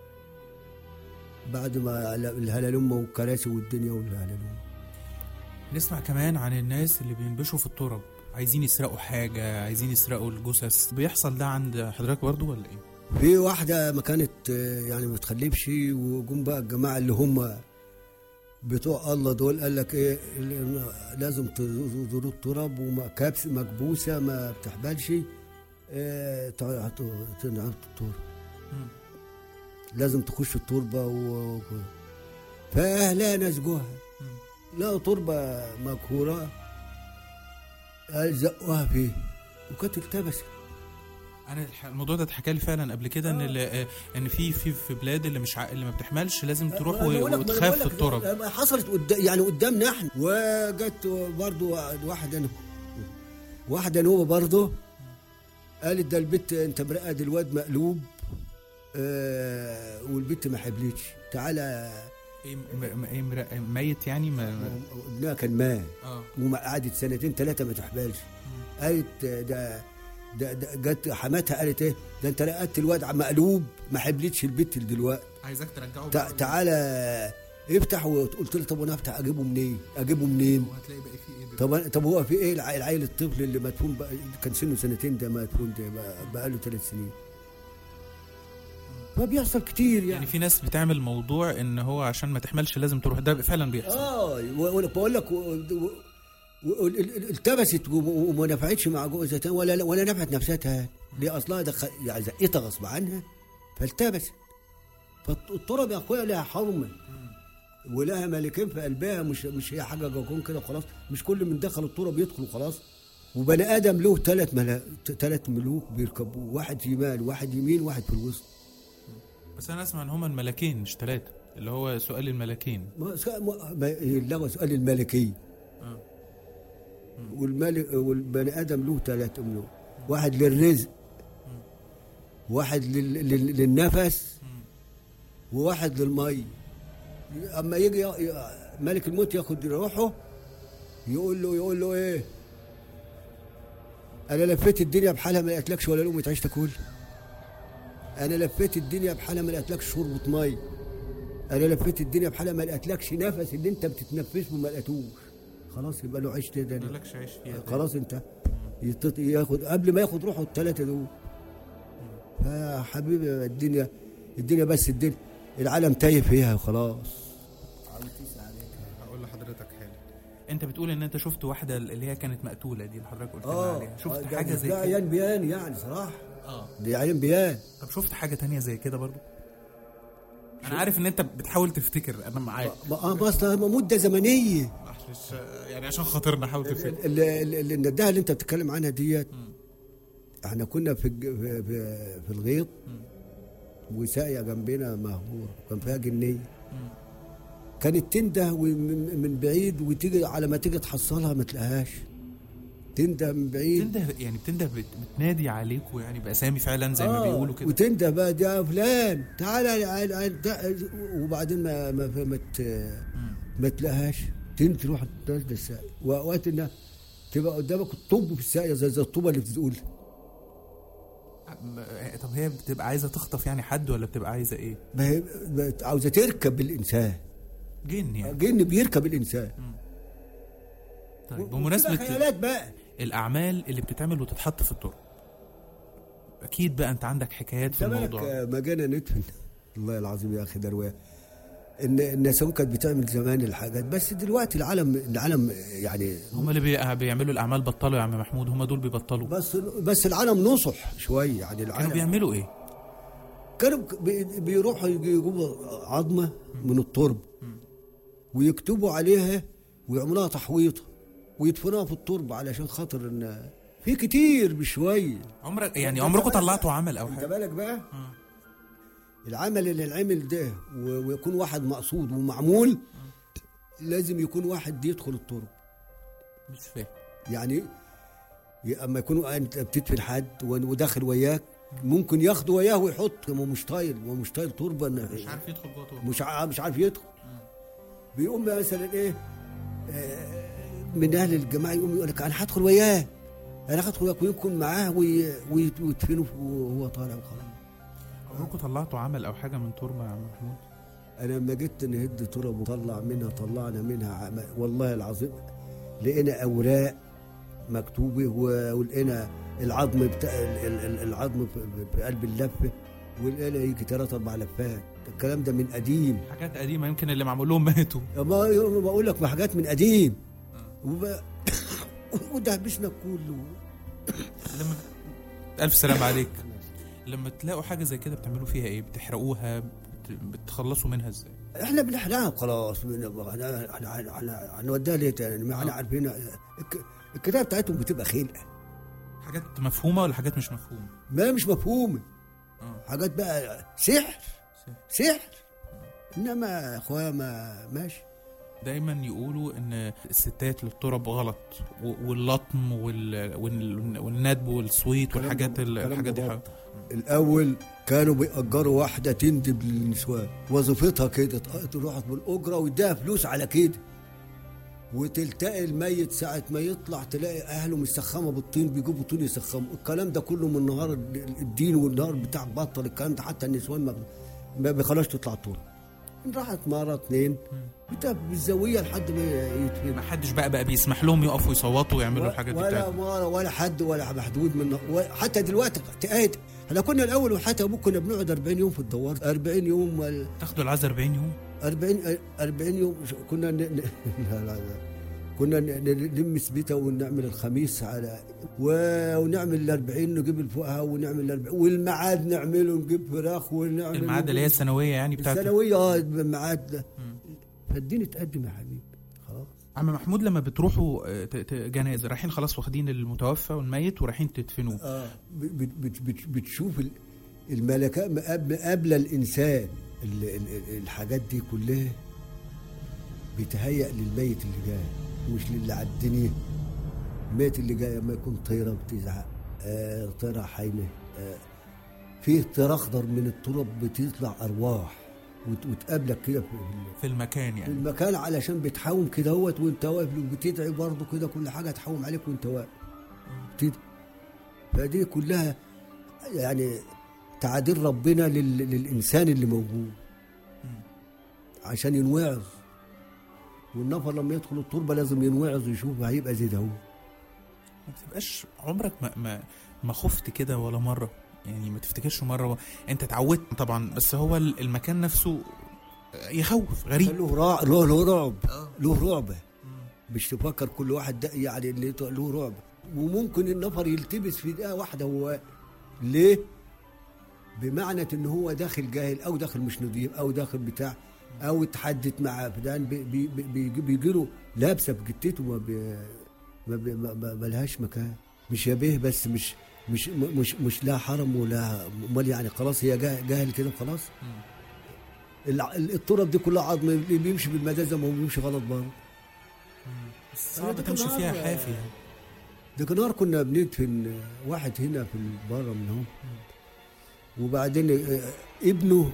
بعد ما الهلالومه والكراسي والدنيا والهلالومه نسمع كمان عن الناس اللي بينبشوا في التراب عايزين يسرقوا حاجة عايزين يسرقوا الجثث بيحصل ده عند حضرتك برضو ولا ايه؟ في واحدة ما كانت آه، يعني ما تخلفش وجم بقى الجماعة اللي هم بتوع الله دول قال لك ايه ال- لازم تزوروا التراب وكبس مكبوسة ما بتحبلش آه، تع- ت- تنعم التربة مم. لازم تخش التربة و... و- فأهلها نسجوها لقوا تربة مكهورة قال زقوها فيه وكانت التبست انا الح- الموضوع ده اتحكى لي فعلا قبل كده ان ال- آه، ان في في في بلاد اللي مش ع... اللي ما بتحملش لازم تروح أنا بقول و- لك- ما أنا وتخاف بقول في لك التراب ما حصلت قدام يعني قدامنا احنا وجت برضو واحده نو- واحده نوبه برضو قالت ده البت انت مرقد الواد مقلوب آه والبت ما حبلتش تعالى ايه م- م- ايه مر- ميت يعني ما ما- ابنها كان مات اه وما قعدت سنتين ثلاثه ما تحبلش قالت ده ده, ده جت حماتها قالت ايه ده انت رقدت الواد مقلوب ما حبلتش البت دلوقتي عايزك ترجعه تع- تعالى افتح وقلت له طب وانا افتح اجيبه منين؟ اجيبه منين؟ وهتلاقي بقى في ايه طب أنا- طب هو في ايه الع- العيل الطفل اللي مدفون بقى كان سنه سنتين ده مدفون ده بقى- بقى له ثلاث سنين فبيحصل كتير يعني يعني في ناس بتعمل موضوع ان هو عشان ما تحملش لازم تروح ده فعلا بيحصل اه و- وانا بقول لك و- و- و- ال- ال- التبست و- وما نفعتش مع جوزها تاني ولا ولا نفعت نفسها تاني دي اصلها دخ... يعني زقتها غصب عنها فالتبست فالتراب يا اخويا لها حرمه ولها ملكين في قلبها مش مش هي حاجه جاكون كده خلاص مش كل من دخل التراب يدخل خلاص وبني ادم له ثلاث ملا... ثلاث ملوك بيركبوه واحد شمال واحد يمين واحد في الوسط بس انا اسمع ان هما الملكين مش ثلاثه اللي هو سؤال الملكين ما سؤال- ما- ما- اللغه سؤال الملكيه آه. والملك والبني ادم له ثلاث ملوك واحد للرزق واحد لل... لل... للنفس وواحد للمي اما يجي ي- ي- ملك الموت ياخد روحه يقول له يقول له ايه انا لفيت الدنيا بحالها ما لقيتلكش ولا لقمه عيش تاكل انا لفيت الدنيا بحالها ما لقيتلكش شربة مي انا لفيت الدنيا بحالها ما لقيتلكش نفس اللي انت بتتنفسه ما لقيتوش خلاص يبقى له عيش تاني مالكش عيش فيها خلاص انت يطط- ياخد قبل ما ياخد روحه الثلاثه دول يا حبيبي الدنيا الدنيا بس الدنيا العالم تايه فيها وخلاص هقول لحضرتك انت بتقول ان انت شفت واحده اللي هي كانت مقتوله دي اللي حضرتك قلت لنا اه عليها شفت ده- حاجه زي ده كده عيان بيان يعني صراحه اه دي عيان بيان طب شفت حاجه تانية زي كده برضو انا عارف ان انت بتحاول تفتكر انا معاك ما- اه ما اصل مده زمنيه معلش يعني عشان خاطرنا حاول تفتكر ال- ال- ال- النداهه اللي انت بتتكلم عنها ديت احنا كنا في الج- في, في, في الغيط وساقيه جنبنا مهجور كان فيها جنيه كانت تنده ومن- من بعيد وتيجي على ما تيجي تحصلها ما تلاقيهاش تنده من بعيد بتنده يعني بتنده بت- بتنادي عليكم يعني باسامي فعلا زي ما آه، بيقولوا كده وتنده بقى ده يا فلان تعالى تعالى- تعالى- تعالى. وبعدين ما ما ما, ت- ما تلاقيهاش تنت تروح تنزل الساقيه واوقات انها تبقى قدامك الطوب في الساقيه زي زي الطوبه اللي بتقول م- طب هي بتبقى عايزه تخطف يعني حد ولا بتبقى عايزه ايه ما هي ما- عاوزه تركب بالانسان جن يعني جن بيركب الانسان طيب وبتبقى بمناسبه خيالات بقى الاعمال اللي بتتعمل وتتحط في الطرق اكيد بقى انت عندك حكايات في انت بالك الموضوع آه، ما جانا ندفن والله العظيم يا اخي درويه ان الناس كانت بتعمل زمان الحاجات بس دلوقتي العالم العالم يعني هم اللي بي- بيعملوا الاعمال بطلوا يا عم محمود هم دول بيبطلوا بس بس العالم نصح شويه يعني كانوا العالم بيعملوا ايه كانوا بي- بيروحوا يجيبوا عظمه من الترب ويكتبوا عليها ويعملوها تحويطه ويدفنوها في التربه علشان خاطر ان في كتير بشويه عمرك يعني عمركم طلعتوا عمل او انت حاجه بالك بقى العمل اللي العمل ده و- ويكون واحد مقصود ومعمول لازم يكون واحد دي يدخل الترب مش فاهم يعني ي- اما يكون انت بتدفن حد و- وداخل وياك ممكن ياخده وياه ويحط ما هو مش طايل ما هو مش طايل تربه إن- مش عارف يدخل جوه طول مش ع- مش عارف يدخل بيقوم مثلا ايه آه، من اهل الجماعه يقوم يقول لك انا هدخل وياه انا هدخل وياك ويكون معاه وي- وي- ويدفنه وهو طالع وخلاص عمركم طلعتوا عمل او حاجه من تورما يا عم محمود انا لما جيت نهد تراب وطلع منها طلعنا منها عم- والله العظيم لقينا اوراق مكتوبه و- ولقينا العظم بتاع ال- ال- ال- العظم في- في قلب اللفه ولقينا يجي ثلاث اربع لفات الكلام ده من قديم حاجات قديمه يمكن اللي معمول لهم ماتوا ما ما بقول لك ما حاجات من قديم وب- ودهبشنا كله لما الف سلام عليك لما تلاقوا حاجه زي كده بتعملوا فيها ايه بتحرقوها بت... بتخلصوا منها ازاي احنا بنحرقها خلاص بن- احنا احنا احنا هنوديها ليه تاني ما احنا عارفين الك- الكتابه بتاعتهم بتبقى خلقه حاجات مفهومه ولا حاجات مش مفهومه ما مش مفهومه آه. حاجات بقى سحر سحر انما يا اخويا ما ماشي دايما يقولوا ان الستات للتراب غلط و- واللطم وال... وال... والندب والصويت والحاجات ال- الكلام الحاجات ده دي غلط. حق. الاول كانوا بيأجروا واحده تندب للنسوان وظيفتها كده تروح بالاجره ويديها فلوس على كده وتلتقي الميت ساعة ما يطلع تلاقي أهله مسخمة بالطين بيجيبوا طين يسخموا الكلام ده كله من نهار الدين والنهار بتاع بطل الكلام ده حتى النسوان ما ما بيخلاش تطلع طول راحت مرة اتنين بتاع بالزاوية لحد ما يتفهم ما حدش بقى بقى بيسمح لهم يقفوا يصوتوا ويعملوا الحاجات دي ولا بتاعتهم. ولا ولا حد ولا محدود من ولا- حتى دلوقتي تقاد احنا كنا الاول وحتى ابوك كنا بنقعد 40 يوم في الدوار 40 يوم ولا تاخدوا العزا 40 يوم 40 40 يوم ش- كنا ن... ن... لا لا لا كنا ن- ن- نلم سبيته ونعمل الخميس على و... ونعمل ال 40 نجيب الفقهاء ونعمل ال 40 والميعاد نعمله نجيب فراخ ونعمل الميعاد اللي هي الثانويه يعني بتاعت الثانويه اه الميعاد ده فالدين اتقدم يا حبيبي خلاص عم محمود لما بتروحوا آه، ت- ت- جنازه رايحين خلاص واخدين المتوفى والميت ورايحين تدفنوه اه بت بت بت بتشوف ال- الملكات قبل قبل الانسان ال- ال- ال- الحاجات دي كلها بيتهيأ للميت اللي جاي مش للي على الدنيا الميت اللي جاي لما يكون طيره بتزعق آه طيره حينه آه فيه طير اخضر من التراب بتطلع ارواح وت- وتقابلك كده في ال- في المكان في يعني المكان علشان بتحاوم كده هوت وانت واقف وبتدعي برضه كده كل حاجه تحوم عليك وانت واقف بتدعي فدي كلها يعني تعادل ربنا لل... للانسان اللي موجود عشان ينوعظ والنفر لما يدخل التربه لازم ينوعظ ويشوف هيبقى زي ده هو ما بتبقاش عمرك ما ما, ما خفت كده ولا مره يعني ما تفتكرش مره و... انت اتعودت طبعا بس هو ال- المكان نفسه يخوف غريب له رع... له له رعب له رعبه مش تفكر كل واحد ده يعني اللي له رعب وممكن النفر يلتبس في دقيقه واحده هو ليه؟ بمعنى ان هو داخل جاهل او داخل مش نضيف او داخل بتاع او اتحدت مع فلان بي- بي- بي- بيجي له لابسه في جتته ما بي ما, بي ما, ما, ما لهاش مكان مش يبيه بس مش مش مش مش لا حرم ولا امال يعني خلاص هي جاه- جاهل كده خلاص الع- الطرق دي كلها عظم اللي بيمشي بالمدازه ما هو بيمشي غلط برضه صعب تمشي فيها حافي يعني. ده كنار كنا بندفن واحد هنا في بره من هون وبعدين آه، ابنه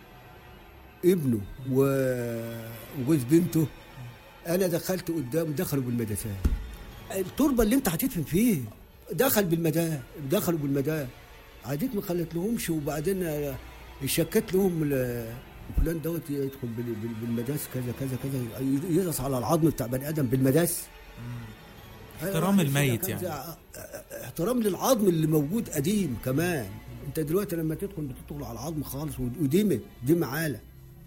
ابنه و- وجوز بنته انا دخلت قدام دخلوا بالمدافع التربه اللي انت هتدفن فيه دخل بالمداه دخلوا بالمداه عاديت ما خلت لهمش وبعدين آه، شكت لهم ال- فلان دوت يدخل بال- بال- بالمداس كذا كذا كذا يدرس على العظم بتاع بني ادم بالمداس احترام أيوة، الميت كان يعني. زي- احترام للعظم اللي موجود قديم كمان انت دلوقتي لما تدخل بتدخل على العظم خالص وديمه ديمه عاله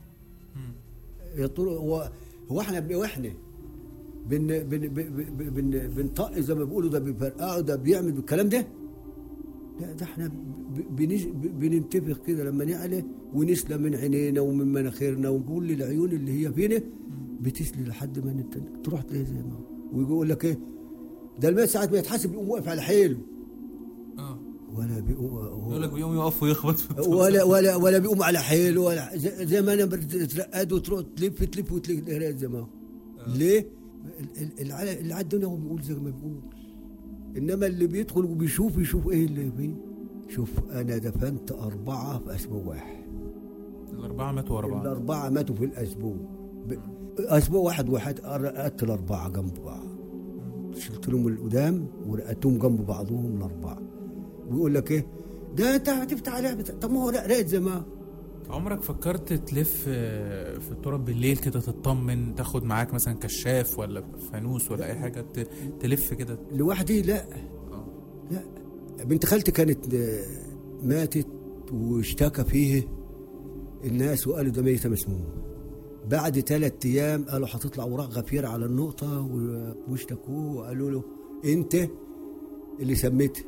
يا طول هو هو احنا بن- واحنا بن بن بن بن بنطق زي ما بيقولوا ده بيفرقعوا ده بيعمل الكلام ده لا ده احنا ب- بنج- ب- بننتفخ كده لما نعلى ونسلى من عينينا ومن مناخيرنا وكل العيون اللي هي فينا بتسلي لحد ما نت... تروح تلاقي زي ما هو. ويقول لك ايه ده الماء ساعة ما يتحاسب يقوم واقف على حيله اه ولا بيقوم يقول لك بيقوم يقف ويخبط في ولا ولا ولا بيقوم على حيله ولا زي, زي ما انا بترقد وتروح تلف تلف وتلاقي زي ما هو ليه؟ ال- ال- الع- اللي على الدنيا هو بيقول زي ما بيقول انما اللي بيدخل وبيشوف يشوف ايه اللي فيه شوف انا دفنت اربعه في اسبوع واحد الاربعه ماتوا ورا بعض الاربعه ماتوا في الاسبوع ب... اسبوع واحد واحد رقدت الاربعه جنب بعض شلت لهم القدام ورقدتهم جنب بعضهم الاربعه ويقول لك ايه ده انت هتفتح لعبه طب ما هو رقد زي ما هو. عمرك فكرت تلف آه، في التراب بالليل كده تطمن تاخد معاك مثلا كشاف ولا فانوس ولا اي حاجه ت- تلف كده لوحدي لا لا بنت خالتي كانت آه، ماتت واشتكى فيه الناس وقالوا ده ميتة مسموم بعد ثلاث ايام قالوا هتطلع اوراق غفير على النقطه و- واشتكوه وقالوا له انت اللي سميتها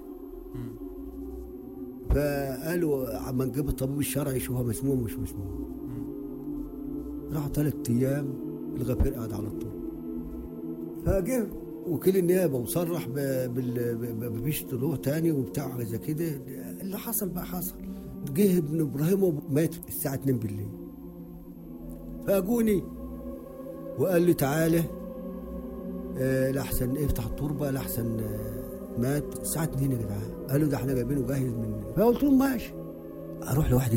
فقالوا عما نجيب الطبيب الشرعي يشوفها مسموم مش مسموم راحوا ثلاث ايام الغفير قاعد على الطول فجه وكيل النيابه وصرح ب- بال- ب- ب- مفيش طلوع تاني وبتاع حاجه زي كده اللي حصل بقى حصل جه ابن ابراهيم مات الساعه 2 بالليل فاجوني وقال لي تعالى آه، لاحسن افتح التربه لاحسن آه، مات الساعه 2 يا جدعان قالوا ده احنا جايبينه جاهز من فقلت لهم ماشي اروح لوحدي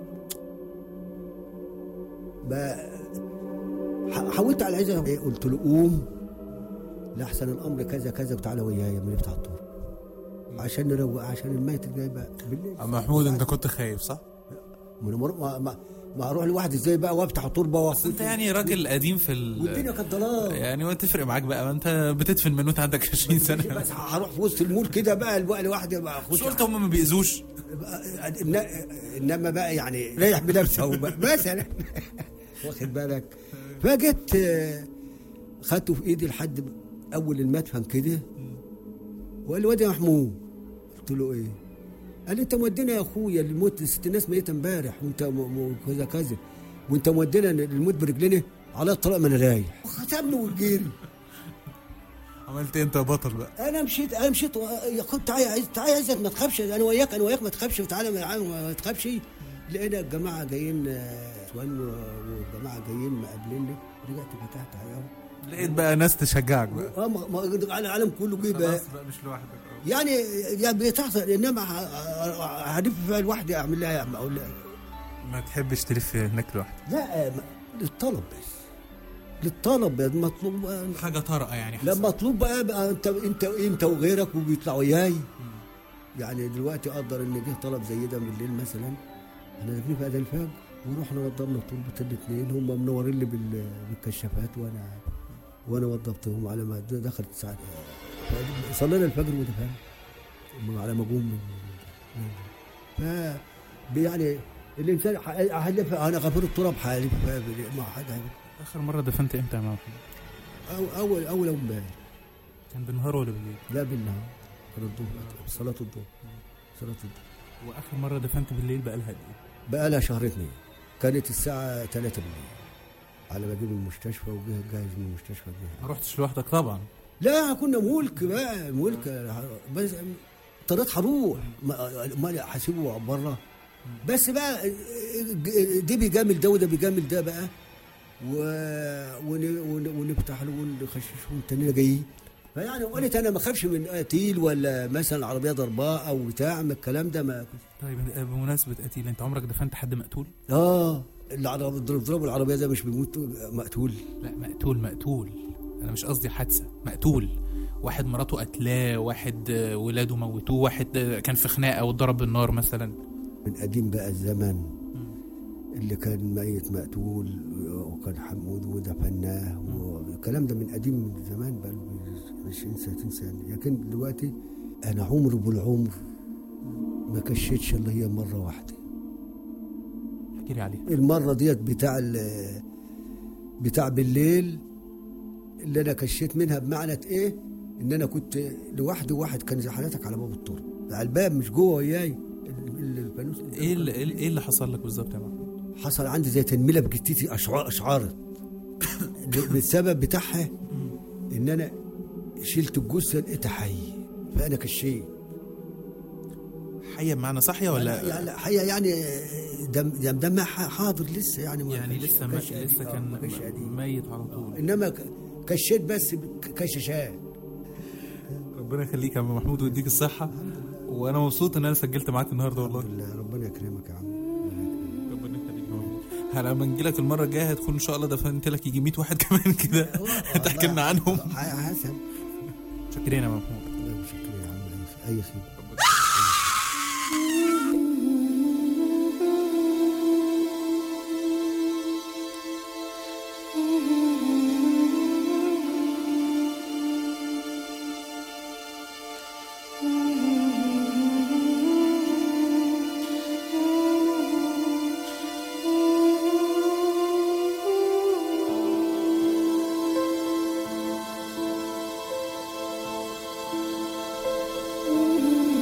بقى ح- حاولت على عايز إيه، قلت له قوم لاحسن الامر كذا كذا وتعالى ويايا من يفتح الطرق عشان نروق عشان الميت الجاي بقى بالليل محمود انت كنت خايف صح؟ ما أنا مر- ما ما, ما اروح لوحدي ازاي بقى وافتح التربه بس انت يعني راجل قديم في والدنيا ال كانت ضلال يعني ما تفرق معاك بقى ما انت بتدفن من وانت عندك 20 سنه بس هروح في وسط المول كده بقى بقى لوحدي بقى مش اخش قلت هم ما بيأذوش إن- انما بقى يعني ريح بنفسه بقى مثلا واخد بالك فجت آه، خدته في ايدي لحد اول المدفن كده وقال لي واد يا محمود قلت له ايه قال لي انت مودينا يا اخويا للموت ست الناس ميته امبارح وانت م- م- كذا كذا وانت مودينا للموت برجلنا على الطريق ما انا رايح ختمني وجري عملت ايه انت يا بطل بقى انا مشيت انا مشيت و- يا اخويا تعالى يا عز تعالى يا عزت ما تخافش انا وياك انا وياك ما تخافش وتعالى معايا ما تخافش لقينا الجماعه جايين آه، سوان والجماعه جايين مقابليني رجعت فتحت عليهم لقيت بقى ناس تشجعك بقى اه ما- ما- على العالم كله جه بقى بقى مش لوحدك يعني يعني بتحصل انما ه- ه- هلف فيها لوحدي اعمل لها يعني اقول لها ما تحبش تلف هناك لوحدك لا آه، ما- للطلب بس للطلب مطلوب آه، حاجه طارئه يعني لا حصل. مطلوب بقى, بقى انت انت انت وغيرك وبيطلع وياي يعني دلوقتي اقدر ان جه طلب زي ده من الليل مثلا احنا داخلين في اذان الفجر ورحنا وضبنا طلبة الاثنين هم منورين لي بال- بالكشافات وانا وانا وضبتهم على ما د- دخلت الساعه صلينا الفجر ودفعنا على ما جم من ف يعني الانسان ح- هلف انا غفور التراب حالف ما حد هيلف. اخر مره دفنت امتى يا محمود أو اول اول يوم امبارح كان بالنهار ولا بالليل لا بالنهار كان الظهر صلاه الظهر صلاه الظهر واخر مره دفنت بالليل بقى لها قد ايه بقى لها شهر اتنين كانت الساعه 3 بالليل على ما اجيب من المستشفى وجه جاهز من المستشفى جه ما رحتش لوحدك طبعا لا كنا ملك بقى ملك بس اضطريت هروح ما ما هسيبه بره بس بقى دي بيجامل ده وده بيجامل ده بقى و... ون... ون... ونفتح له ونخششه والتانيين جايين فيعني قلت انا ما اخافش من قتيل ولا مثلا عربيه ضرباء او بتاع من الكلام ده ما طيب بمناسبه قتيل انت عمرك دفنت حد مقتول اه اللي عرب- ضرب العربيه ده مش بيموت مقتول لا مقتول مقتول انا مش قصدي حادثه مقتول واحد مراته قتلاه واحد آه، ولاده موتوه واحد آه، كان في خناقه واتضرب بالنار مثلا من قديم بقى الزمن اللي كان ميت مقتول وكان حمود ودفناه والكلام ده من قديم من زمان بقى 20 30 سنه لكن دلوقتي انا عمري بالعمر ما كشتش الا هي مره واحده احكي لي عليه المره ديت بتاع ال- بتاع بالليل اللي انا كشيت منها بمعنى ايه ان انا كنت لوحدي وواحد كان زي حالتك على باب الطرق على الباب مش جوه وياي ال- ال- الفانوس ايه اللي ايه إيه اللي حصل لك بالظبط يا محمود حصل عندي زي تنميله بجتتي اشعار اشعارت بالسبب بتاعها ان انا شلت الجثه لقيتها حي فانا كشيت حيه بمعنى صحيه ولا يعني حقيقة يعني دم دم دمها ح- حاضر لسه يعني ما يعني كانش- لسه ما ما كانش قديم. لسه آه، كان ما كانش قديم. ميت على طول انما ك- كشيت بس ك- كشاشات ربنا يخليك يا عم محمود ويديك الصحه وانا مبسوط ان انا سجلت معاك النهارده والله الحمد لله ربنا يكرمك يا عم ربنا يخليك يا محمود لما نجي لك المره الجايه هتكون ان شاء الله دفنت لك يجي 100 واحد كمان كده هتحكي لنا عنهم ح- حسب شاكرين يا محمود الله شكرا يا عم أي- اي خير Thank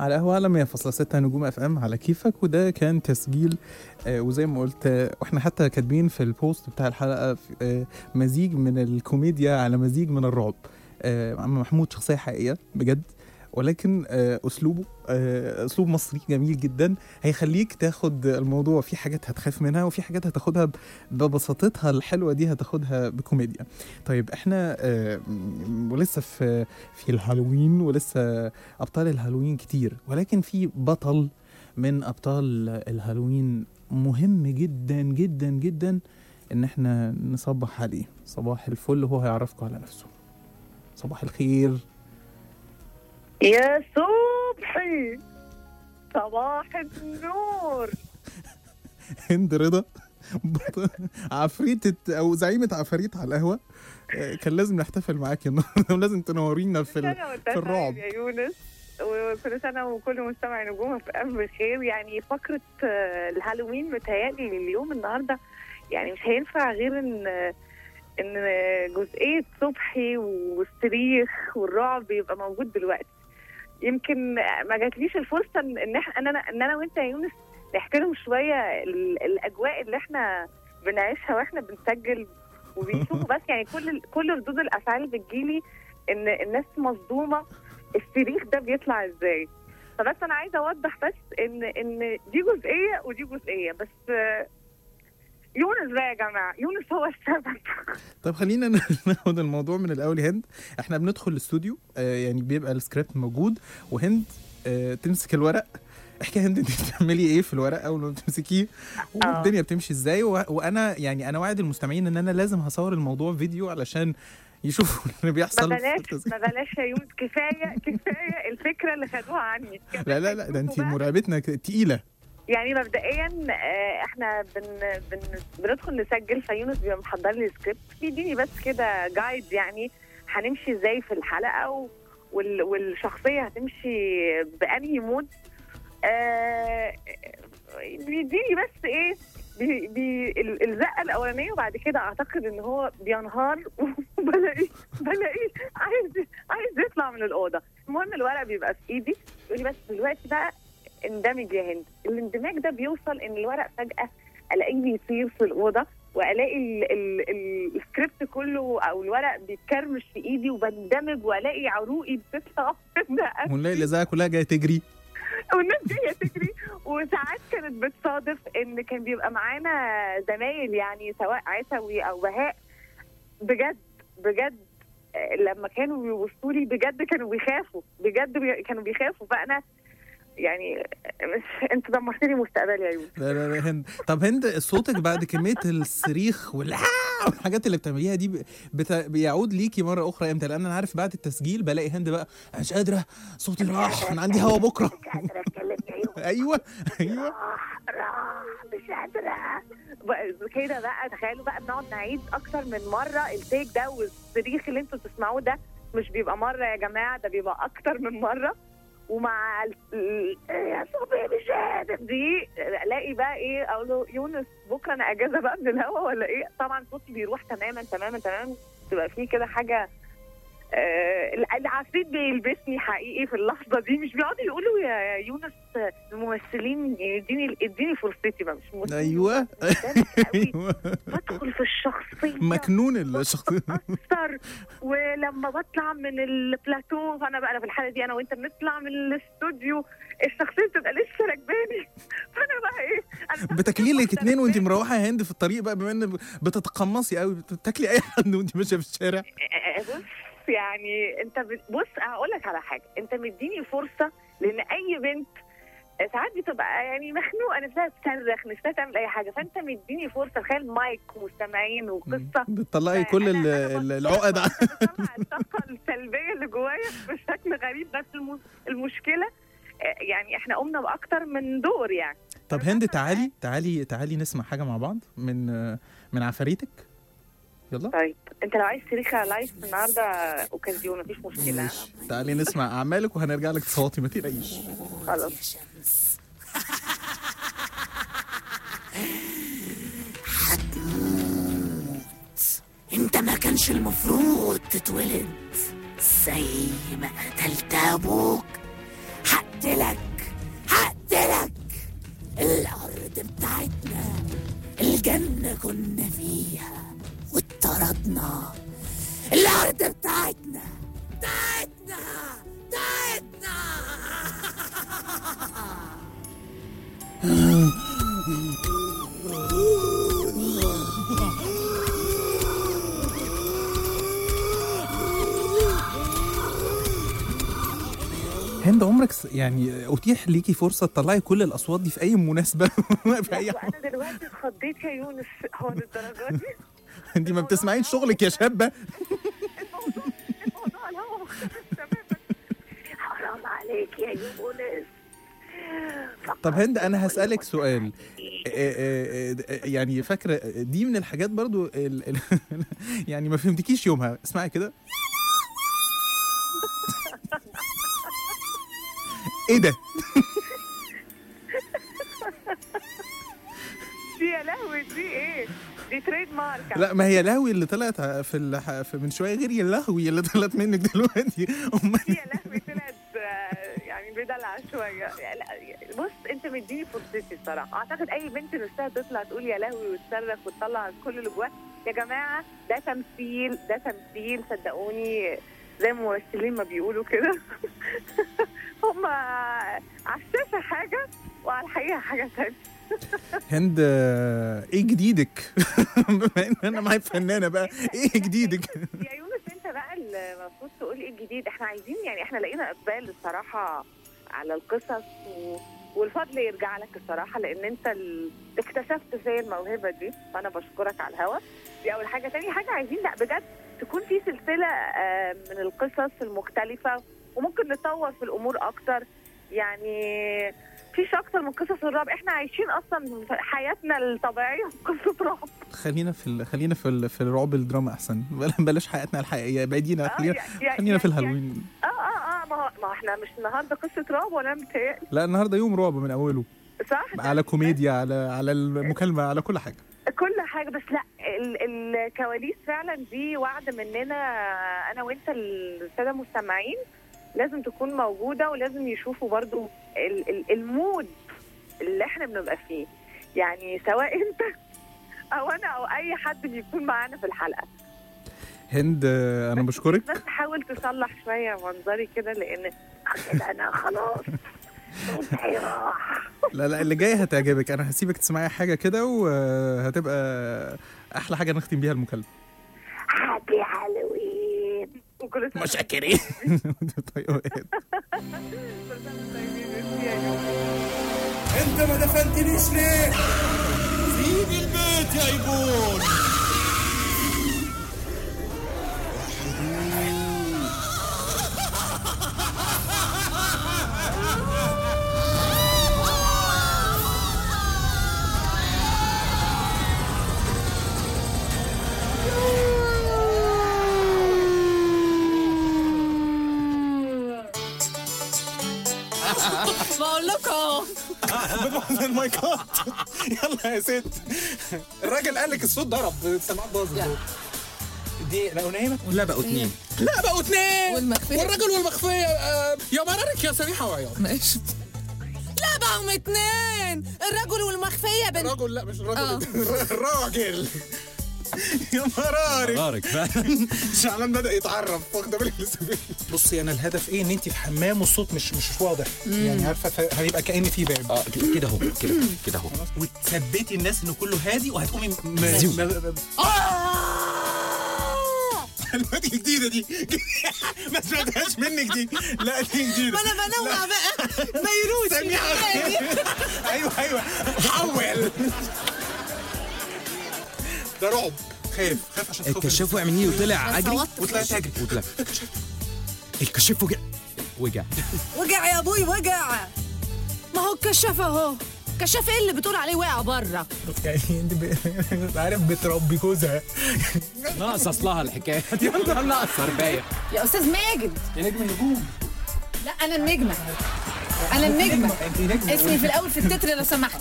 على قهوة على 100.6 نجوم اف ام على كيفك وده كان تسجيل آه وزي ما قلت آه واحنا حتى كاتبين في البوست بتاع الحلقة في- آه مزيج من الكوميديا على مزيج من الرعب آه عم محمود شخصية حقيقية بجد ولكن آه اسلوبه آه اسلوب مصري جميل جدا هيخليك تاخد الموضوع في حاجات هتخاف منها وفي حاجات هتاخدها ب- ببساطتها الحلوة دي هتاخدها بكوميديا طيب احنا آه م- ولسه في في الهالوين ولسه ابطال الهالوين كتير ولكن في بطل من ابطال الهالوين مهم جدا جدا جدا ان احنا نصبح عليه صباح الفل هو هيعرفكم على نفسه صباح الخير يا صبحي صباح النور هند رضا بط- عفريتة او زعيمة عفاريت على القهوة آه، كان لازم نحتفل معاكي النهارده ولازم تنورينا في ال... سنة وانت في الرعب. طيب يا يونس وكل سنة وكل مستمع نجوم في أم بخير يعني فقرة آه، الهالوين متهيألي اليوم النهاردة يعني مش هينفع غير إن إن جزئية صبحي والصريخ والرعب يبقى موجود دلوقتي يمكن ما جاتليش الفرصة إن إن إحنا إن أنا إن أنا وأنت يا يونس نحكي لهم شوية ال- الأجواء اللي إحنا بنعيشها وإحنا بنسجل وبيشوفوا بس يعني كل كل ردود الأفعال بتجيلي ان الناس مصدومه الصريخ ده بيطلع ازاي فبس انا عايزه اوضح بس ان ان دي جزئيه ودي جزئيه بس آه، يونس بقى يا جماعه يونس هو السبب طب خلينا ناخد الموضوع من الاول يا هند احنا بندخل الاستوديو آه يعني بيبقى السكريبت موجود وهند آه تمسك الورق احكي يا هند انت بتعملي ايه في الورق اول ما بتمسكيه والدنيا بتمشي ازاي و... وانا يعني انا واعد المستمعين ان انا لازم هصور الموضوع فيديو علشان يشوفوا اللي ما بيحصل في بلاش التسجيل. ما بلاش يا يونس كفايه كفايه الفكره اللي خدوها عني لا لا لا ده انت شوفوا بقى. مرعبتنا ك- تقيله يعني مبدئيا آه، احنا بن بن بندخل نسجل فيونس بيبقى محضر لي سكريبت بيديني بس كده جايد يعني هنمشي ازاي في الحلقه و وال والشخصيه هتمشي بانهي مود آه بيديني بس ايه بي بي ال- الزقه الاولانيه وبعد كده اعتقد ان هو بينهار وبلاقيه بلاقيه عايز عايز يطلع من الاوضه المهم الورق بيبقى في ايدي يقول لي بس دلوقتي بقى اندمج يا هند الاندماج ده بيوصل ان الورق فجاه الاقيه بيطير في الاوضه والاقي ال- ال- ال- السكريبت كله او الورق بيتكرمش في ايدي وبندمج والاقي عروقي بتطلع من رقبتي. ونلاقي الاذاعه كلها جايه تجري والناس جايه تجري وساعات كانت بتصادف ان كان بيبقى معانا زمايل يعني سواء عسوي او بهاء بجد بجد آه، لما كانوا بيبصوا لي بجد كانوا بيخافوا بجد بي... كانوا بيخافوا فانا يعني مش انت دمرت لي مستقبلي يا يوسف لا لا لا هند طب هند صوتك بعد كميه الصريخ والآه والحاجات اللي بتعمليها دي ب- بت... بيعود ليكي مره اخرى امتى لان انا عارف بعد التسجيل بلاقي هند بقى أنا مش قادره صوتي راح انا عندي هوا بكره قادره اتكلم يا يوسف ايوه ايوه راح راح مش قادره بقى كده بقى تخيلوا بقى بنقعد نعيد اكتر من مره التيك ده والصريخ اللي انتوا بتسمعوه ده مش بيبقى مره يا جماعه ده بيبقى اكتر من مره ومع ال- ال- يا صبي مش قادر دي الاقي بقى ايه اقول له يونس بكره انا اجازه بقى من الهوا ولا ايه طبعا صوتي بيروح تماما تماما تماما تبقى فيه كده حاجه آه العفريت بيلبسني حقيقي في اللحظه دي مش بيقعدوا يقولوا يا يا يونس آه، الممثلين اديني اديني فرصتي بقى مش ممثلين ايوه قدامك قوي ايوه بدخل في الشخصيه مكنون الشخص بتأثر ولما بطلع من البلاتو فانا بقى أنا في الحاله دي انا وانت بنطلع من الاستوديو الشخصيه بتبقى لسه راكباني فانا بقى ايه انا بتاكلي لك اتنين وانت مروحه يا هند في الطريق بقى بما ان بتتقمصي قوي بتاكلي اي حد وانت ماشيه في الشارع آه، بص يعني انت بت- بص هقول لك على حاجه انت مديني فرصه لان اي بنت ساعات بتبقى يعني مخنوقه نفسها تصرخ نفسها تعمل اي حاجه فانت مديني فرصه تخيل مايك ومستمعين وقصه بتطلعي كل ال- أنا- أنا ال- بطلع- العقد بطلع الطاقه السلبيه اللي جوايا بشكل غريب بس الم- المشكله آه، يعني احنا قمنا باكتر من دور يعني طب هند تعالي تعالي تعالي نسمع حاجه مع بعض من من عفاريتك يلا طيب انت لو عايز صريخه لايف النهارده اوكازيون مفيش مشكله ماشي تعالي نسمع اعمالك وهنرجع لك تصوتي ما تقلقيش خلاص انت ما كانش المفروض تتولد زي ما قتلت ابوك هقتلك هقتلك الأرض بتاعتنا الجنة كنا فيها واتطردنا الأرض بتاعتنا بتاعتنا بتاعتنا هند عمرك س- يعني اتيح ليكي فرصه تطلعي كل الاصوات دي في اي مناسبه في اي حاجه وانا دلوقتي اتخضيت يا يونس هو للدرجه دي انت ما بتسمعيش شغلك يا شابه الموضوع الموضوع على الهوا مختلف تماما حرام عليك يا يونس طب هند انا هسالك سؤال آه، آه، آه، يعني فاكره دي من الحاجات برضو ال- ال- يعني ما فهمتكيش يومها اسمعي كده ايه ده دي يا لهوي دي ايه دي تريد مارك لا ما هي لهوي اللي طلعت في, الح... في من شويه غير اللهوي اللي طلعت منك دلوقتي امال دي يا لهوي طلعت آه، يعني بدلع شويه لا بص انت مديني فرصتي الصراحه اعتقد اي بنت نفسها تطلع تقول يا لهوي وتصرخ وتطلع كل اللي جواها يا جماعه ده تمثيل ده تمثيل صدقوني زي ما الممثلين ما بيقولوا كده هم على الشاشه حاجه وعلى الحقيقه حاجه ثانيه هند آه، ايه جديدك بما ان انا معايا فنانه بقى ايه جديدك يا يونس انت بقى المفروض تقول ايه الجديد احنا عايزين يعني احنا لقينا اقبال الصراحه على القصص و... والفضل يرجع لك الصراحه لان انت ال... اكتشفت فيا الموهبه دي فانا بشكرك على الهوا دي اول حاجه تاني حاجه عايزين لا بجد تكون في سلسله آه، من القصص المختلفه وممكن نطور في الامور اكتر يعني فيش اكتر من قصص الرعب احنا عايشين اصلا في حياتنا الطبيعيه في قصه رعب خلينا في ال... خلينا في ال... في الرعب الدراما احسن بل- بلاش حياتنا الحقيقيه بعيدينا آه، خلينا يعني- خلينا في يعني- الهالوين اه اه اه ما هو ما هو احنا مش النهارده قصه رعب ولا متهيألي لا النهارده يوم رعب من اوله صح؟ على كوميديا على على المكالمه على كل حاجه كل حاجه بس لا ال- الكواليس فعلا دي وعد مننا انا وانت الساده المستمعين لازم تكون موجوده ولازم يشوفوا برضو ال- ال- المود اللي احنا بنبقى فيه يعني سواء انت او انا او اي حد بيكون معانا في الحلقه هند آه، انا بشكرك بس حاول تصلح شويه منظري كده لان كده انا خلاص صوتي راح لا لا اللي جاي هتعجبك انا هسيبك تسمعي حاجه كده وهتبقى احلى حاجه نختم بيها المكالمه هابي هالوين وكل سنه مشاكرين طيب وانتم طيبين يا يوم. انت ما دفنتنيش ليه سيب البيت يا ايبون بقول لكم المايكات يلا يا ست الراجل قال لك الصوت ضرب السماعات باظت دي لو نايمه لا بقوا اتنين لا بقوا اتنين والمخفية. والراجل والمخفية آه، يا مرارك يا سميحة وعياط ماشي لا بقوا اتنين الرجل والمخفية بنت الراجل لا مش الراجل الراجل يا مرارك مرارك فعلا شعلان بدا يتعرف واخده بالك لسه بصي انا الهدف ايه ان انت في حمام والصوت مش مش واضح يعني عارفه ف- هيبقى كان في باب اه ك- كده اهو كده كده اهو وتثبتي الناس ان كله هادي وهتقومي م- م- الواد الجديده دي ما سمعتهاش منك دي لا دي جديده انا بنوع بقى فيروز سميعة ايوه ايوه حول ده رعب خاف خاف عشان تخاف الكشاف وقع مني وطلع اجري صوت. وطلعت اجري وطلع الكشاف وقع وقع وجع يا ابوي وجع ما هو الكشاف اهو كشاف ايه اللي بتقول عليه وقع بره يعني انت ب- عارف بتربي جوزها ناقص اصلها الحكايه يلا ناقص ربايه يا استاذ ماجد يا نجم النجوم لا انا النجمه انا النجمه انت نجم اسمي في الاول في التتر لو سمحت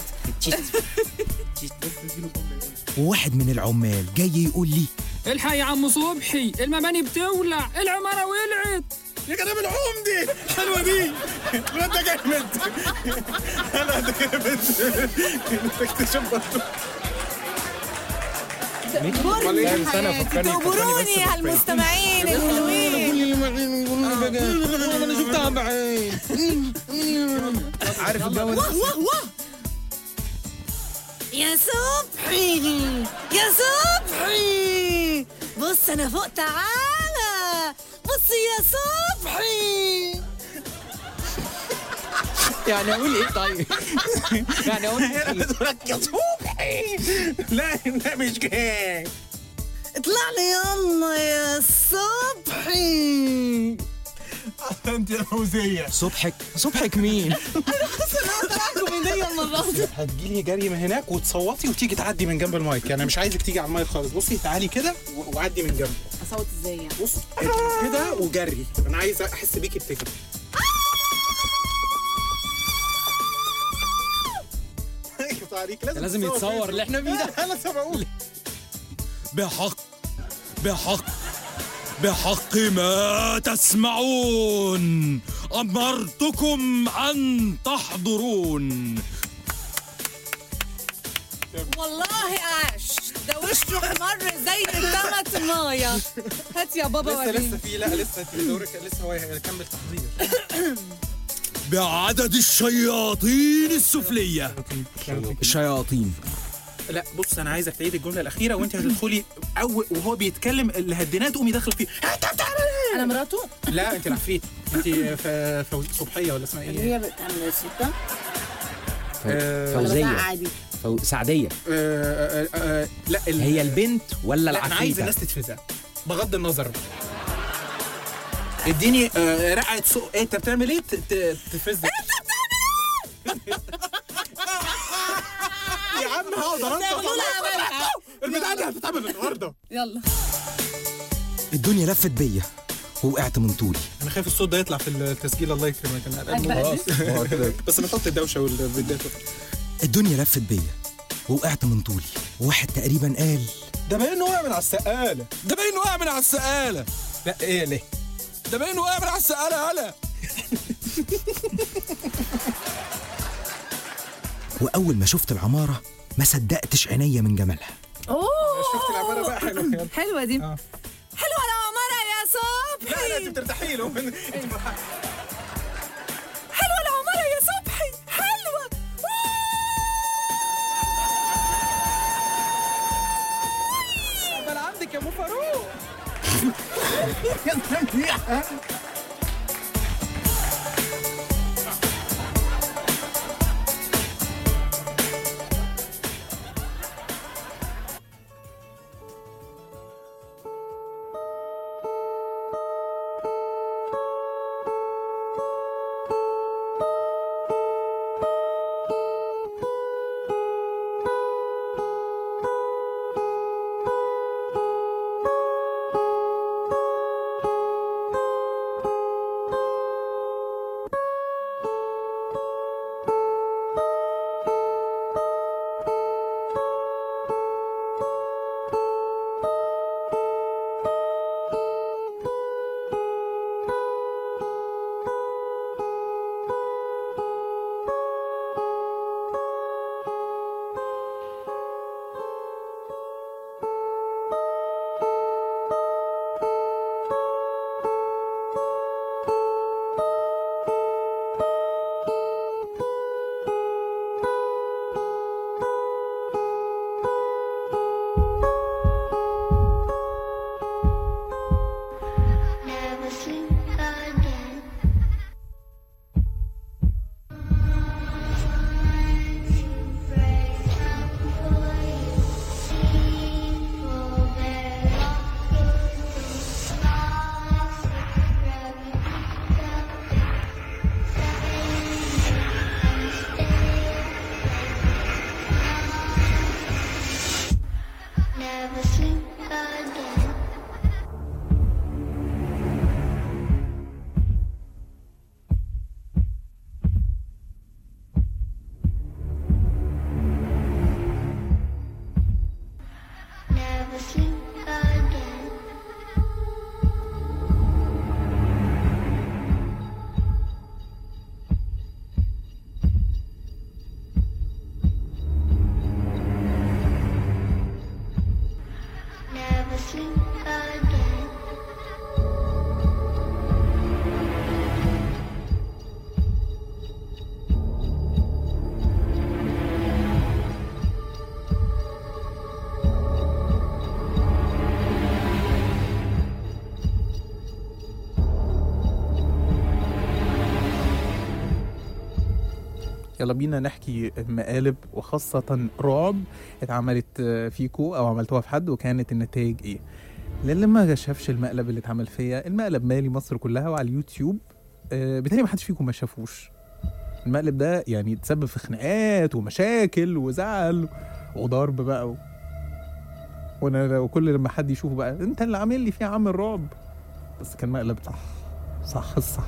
وواحد من العمال جاي يقول لي الحق يا عم صبحي المباني بتولع العمارة ولعت يا كلام العمدي حلوه دي الواد ده جامد انا ده جامد انت اكتشف برضه برني استنى، فكرني- فكرني تقبروني بس يا المستمعين الحلوين انا شفتها بعين عارف الجو ده واه واه واه يا صبحي يا صبحي بص انا فوق تعالى بص يا صبحي يعني اقول ايه طيب يعني اقول ايه يا صبحي لا لا مش جاي اطلع لي يلا يا صبحي انت يا فوزيه صبحك صبحك مين كوميديا المرة دي هتجيلي جري من هناك وتصوتي وتيجي تعدي من جنب المايك يعني مش عايزك تيجي على المايك خالص بصي تعالي كده و- وعدي من جنبه اصوت ازاي يعني بص كده وجري انا عايز احس بيكي بتجري يقطع عليك لازم لازم تتصور يتصور فيديو. اللي احنا فيه ده انا سبقول بحق بحق بحق ما تسمعون أمرتكم أن تحضرون والله عاش ده وشه احمر زي الطماطمايه هات يا بابا لسه وريني لسه في لا لسه في دورك لسه هو يكمل تحضير بعدد الشياطين السفلية الشياطين لا بص انا عايزك تعيد الجمله الاخيره وانت هتدخلي اول وهو بيتكلم اللي هديناه تقومي داخله فيه انت بتعمل ايه؟ انا مراته لا انت العفريت انت ف- فوز- صبحيه ولا اسمها ايه؟ هي بتعمل ستة آه، فوزيه عادي فو... سعديه آه، آه، آه، لا ال- هي البنت ولا لا انا عايز العفريته الناس تتفزع بغض النظر اديني آه، رقعه سوق إيه انت بتعمل ايه ت- ت- تفز يا عم هقدر قولوا لها عملها البتاعه دي هتتعمل النهارده يلا الدنيا لفت بيا ووقعت من طولي انا خايف الصوت ده يطلع في التسجيل الله يكرمك انا قلقان هتبقى بس نحط الدوشه والفيديوهات الدنيا لفت بيا ووقعت من طولي وواحد تقريبا قال ده باين انه وقع من على السقاله ده باين وقع من على السقالة لا ايه ليه ده باين وقع من على السقالة هلا واول ما شفت العماره ما صدقتش عينيا من جمالها اوه شفت العماره بقى حلوه يلا. حلوه دي آه. حلوه العماره يا صبحي لا لا انت بترتاحي له حلوه العماره يا صبحي حلوه بل عندك يا ابو فاروق يلا بينا نحكي مقالب وخاصة رعب اتعملت آه، فيكو أو عملتوها في حد وكانت النتائج إيه للي ما شافش المقلب اللي اتعمل فيا المقلب مالي مصر كلها وعلى اليوتيوب آه، بالتالي ما حدش فيكم ما شافوش المقلب ده يعني تسبب في خناقات ومشاكل وزعل وضرب بقى و... وانا وكل لما حد يشوفه بقى انت اللي عامل لي فيه عامل رعب بس كان مقلب صح صح الصح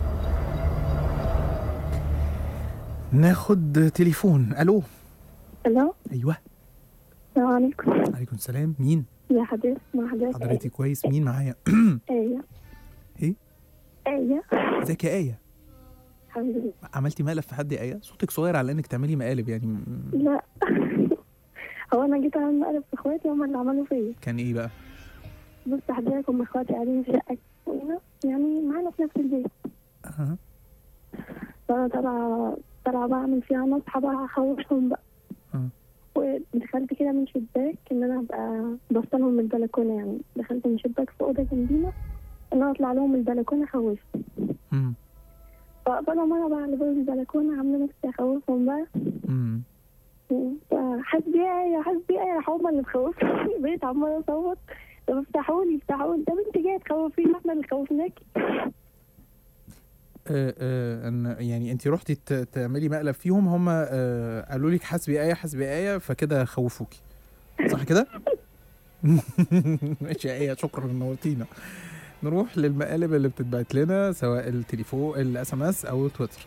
ناخد تليفون الو الو ايوه السلام عليكم عليكم السلام مين يا حضرتك مع حضرتك حضرتك كويس مين معايا ايه ايه ايه ازيك يا ايه الحمد لله عملتي مقلب في حد يا ايه صوتك صغير على انك تعملي مقالب يعني م- لا هو انا جيت اعمل مقلب في اخواتي هم اللي عملوا فيا كان ايه بقى بص حضرتك هم اخواتي قاعدين في شقه هنا يعني معانا في نفس البيت أه. فانا طالعه طالعه بعمل فيها نصحى بقى اخوفهم بقى أه. ودخلت كده من شباك ان انا ابقى بصلهم من البلكونه يعني دخلت من شباك في اوضه جنبينا ان انا اطلع لهم من البلكونه اخوفهم مم. فقبل ما انا بقى على باب البلكونه عامله نفسي اخوفهم بقى مم. حسبي ايه يا حسبي ايه راح هما اللي مخوفني بقيت عماله اصوت طب افتحوا لي افتحوا لي طب انت جايه تخوفيني احنا اللي خوفناكي آه آه أن يعني انت رحتي ت- تعملي مقلب فيهم هم آه قالوا لك حسبي ايه حسبي ايه فكده خوفوكي صح كده؟ ماشي يا ايه شكرا نورتينا نروح للمقالب اللي بتتبعت لنا سواء التليفون الاس ام اس او تويتر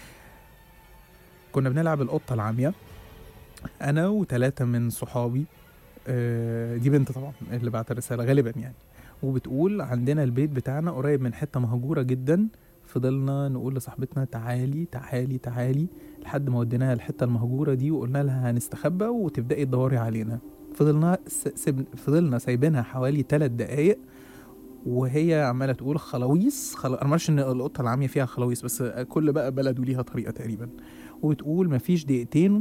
كنا بنلعب القطه العاميه انا وثلاثه من صحابي آه، دي بنت طبعا اللي بعت الرساله غالبا يعني وبتقول عندنا البيت بتاعنا قريب من حته مهجوره جدا فضلنا نقول لصاحبتنا تعالي تعالي تعالي لحد ما وديناها الحته المهجوره دي وقلنا لها هنستخبى وتبداي تدوري علينا فضلنا س- سيب فضلنا سايبينها حوالي ثلاث دقايق وهي عماله تقول خلاويص خل... انا معرفش ان القطه العاميه فيها خلاويص بس كل بقى بلد وليها طريقه تقريبا وتقول مفيش دقيقتين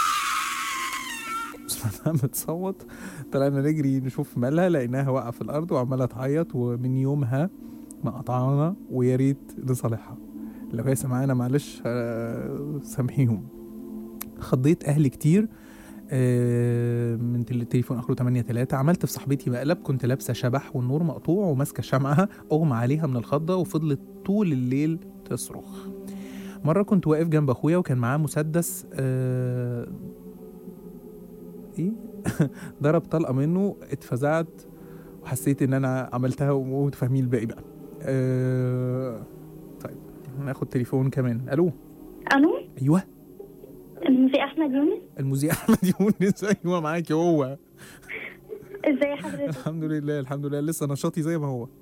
سمعتها بتصوت طلعنا نجري نشوف مالها لقيناها واقعه في الارض وعماله تعيط ومن يومها ما قطعنا ويا ريت نصالحها لو هي سمعانا معلش آه، سامحيهم خضيت اهلي كتير آه، من تل- تليفون اخره 8 3 عملت في صاحبتي مقلب كنت لابسه شبح والنور مقطوع وماسكه شمعه اغمى عليها من الخضه وفضلت طول الليل تصرخ مره كنت واقف جنب اخويا وكان معاه مسدس آه، ايه ضرب طلقه منه اتفزعت وحسيت ان انا عملتها وانتوا فاهمين الباقي بقى آه... طيب ناخد تليفون كمان الو الو ايوه المذيع احمد يونس المذيع احمد يونس ايوه معاكي هو ازاي حضرتك الحمد لله الحمد لله لسه نشاطي زي ما هو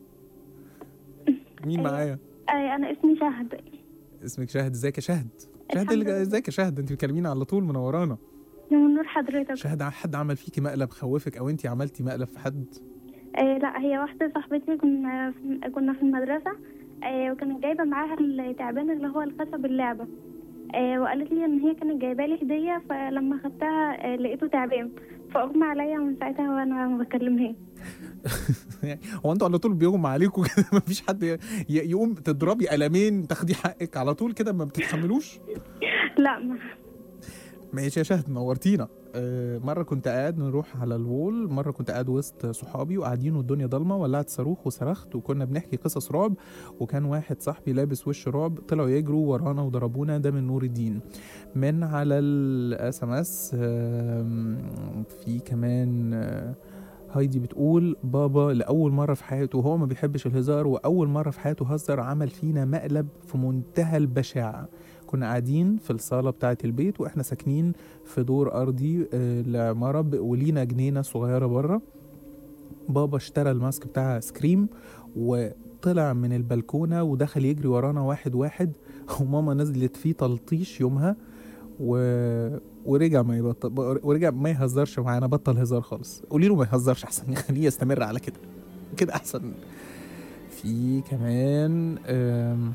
مين معايا آه انا اسمي شهد اسمك شاهد ازيك يا شهد شهد الحمد اللي- لله. ازيك يا شهد انت بتكلمينا على طول منورانا من نور حضرتك شهد حد عمل فيكي مقلب خوفك او انت عملتي مقلب في حد آه لا هي واحدة صاحبتي كنا في كنا في المدرسة آه وكانت جايبة معاها التعبان اللي هو الخشب اللعبة آه وقالت لي ان هي كانت جايبه لي هديه فلما خدتها آه لقيته تعبان فاغمى عليا من ساعتها وانا ما بكلمهاش يعني هو انتوا على طول بيغمى عليكم كده مفيش حد ي- يقوم تضربي قلمين تاخدي حقك على طول كده ما بتتحملوش لا ما ماشي يا شهد نورتينا آه، مرة كنت قاعد نروح على الوول مرة كنت قاعد وسط صحابي وقاعدين والدنيا ضلمة ولعت صاروخ وصرخت وكنا بنحكي قصص رعب وكان واحد صاحبي لابس وش رعب طلعوا يجروا ورانا وضربونا ده من نور الدين من على الاس ام اس في كمان آه، هايدي بتقول بابا لأول مرة في حياته وهو ما بيحبش الهزار وأول مرة في حياته هزر عمل فينا مقلب في منتهى البشاعة كنا قاعدين في الصالة بتاعة البيت وإحنا ساكنين في دور أرضي آه، العمارة ب- ولينا جنينة صغيرة بره بابا اشترى الماسك بتاع سكريم وطلع من البلكونة ودخل يجري ورانا واحد واحد وماما نزلت فيه تلطيش يومها و... ورجع ما يبطل ورجع ما يهزرش معانا بطل هزار خالص قولي له ما يهزرش احسن خليه يستمر على كده كده احسن في كمان آم...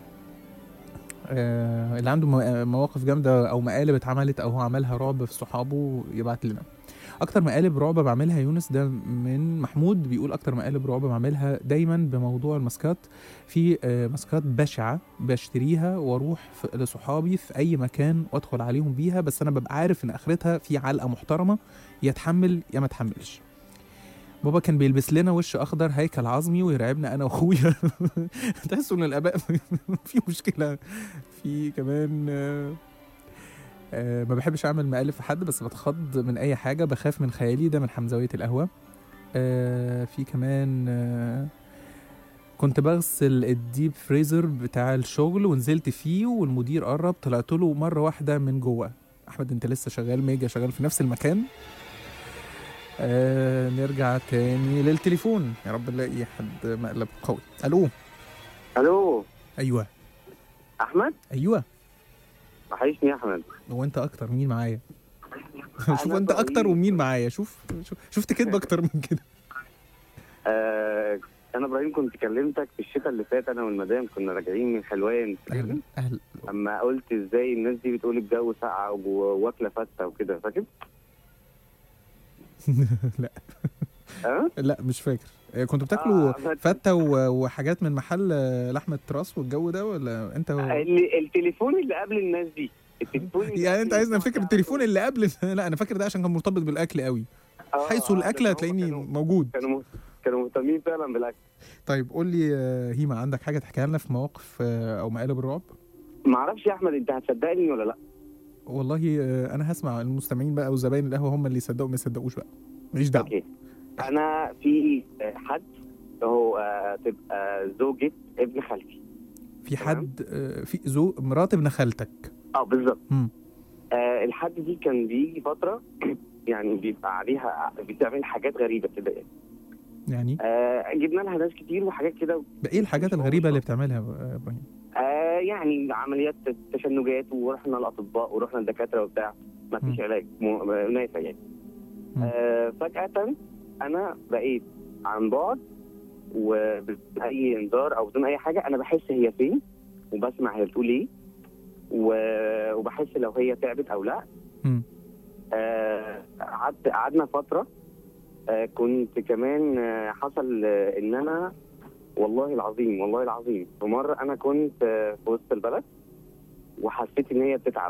آه اللي عنده مو- مواقف جامده او مقالب اتعملت او هو عملها رعب في صحابه يبعت لنا اكتر مقالب رعب بعملها يا يونس ده من محمود بيقول اكتر مقالب رعب بعملها دايما بموضوع الماسكات في آه، ماسكات بشعه بشتريها واروح في- لصحابي في اي مكان وادخل عليهم بيها بس انا ببقى عارف ان اخرتها في علقه محترمه يا اتحمل يا ما اتحملش بابا كان بيلبس لنا وش اخضر هيكل عظمي ويرعبنا انا واخويا تحسوا ان الاباء في مشكله في كمان آه، آه، ما بحبش اعمل مقالب في حد بس بتخض من اي حاجه بخاف من خيالي ده من حمزويه القهوه آه، في كمان آه، كنت بغسل الديب فريزر بتاع الشغل ونزلت فيه والمدير قرب طلعت له مره واحده من جوه احمد انت لسه شغال ميجا شغال في نفس المكان آه نرجع تاني للتليفون يا رب نلاقي حد مقلب قوي الو الو ايوه احمد ايوه وحشني يا احمد هو انت اكتر مين معايا أنا شوف انت اكتر إبراهيم. ومين معايا شوف شوف شفت كدب اكتر من كده آه انا ابراهيم كنت كلمتك في الشتاء اللي فات انا والمدام كنا راجعين من حلوان اهلا اهلا اما قلت ازاي الناس دي بتقول الجو ساقعه و- واكله فته وكده فاكر؟ لا اه لا مش فاكر آه، كنتوا بتاكلوا آه، فت- فته و- وحاجات من محل آه، لحمه راس والجو ده ولا انت و... اللي التليفون اللي قبل الناس دي التليفون اللي يعني انت قبل عايزنا الناس نفتكر دي. التليفون اللي قبل لا انا فاكر ده عشان كان مرتبط بالاكل قوي آه، حيث آه، الاكل لأن هم هتلاقيني كانوا- موجود كانوا مه- كانوا مهتمين فعلا بالاكل طيب قول لي آه، هيما عندك حاجه تحكيها لنا في مواقف آه، او مقالب الرعب ما اعرفش يا احمد انت هتصدقني ولا لا والله آه، انا هسمع المستمعين بقى وزباين القهوه هم اللي يصدقوا ما يصدقوش بقى ماليش دعوه اوكي انا في حد هو آه، تبقى زوجة ابن خالتي في حد آه، في زو مرات ابن خالتك اه بالظبط مم. آه الحد دي كان بيجي فتره يعني بيبقى عليها بتعمل حاجات غريبه كده يعني يعني آه جبنا لها ناس كتير وحاجات كده بقى ايه الحاجات الغريبه اللي بتعملها يا ابراهيم آه يعني عمليات تشنجات ورحنا الاطباء ورحنا الدكاتره وبتاع ما فيش علاج م- نافع يعني آه فجاه انا بقيت عن بعد وبدون اي انذار او بدون اي حاجه انا بحس هي فين وبسمع هي بتقول ايه و- وبحس لو هي تعبت او لا مم. آه، قعدت قعدنا فتره آه، كنت كمان آه، حصل آه، ان انا والله العظيم والله العظيم في مره انا كنت آه، في وسط البلد وحسيت ان هي بتتعب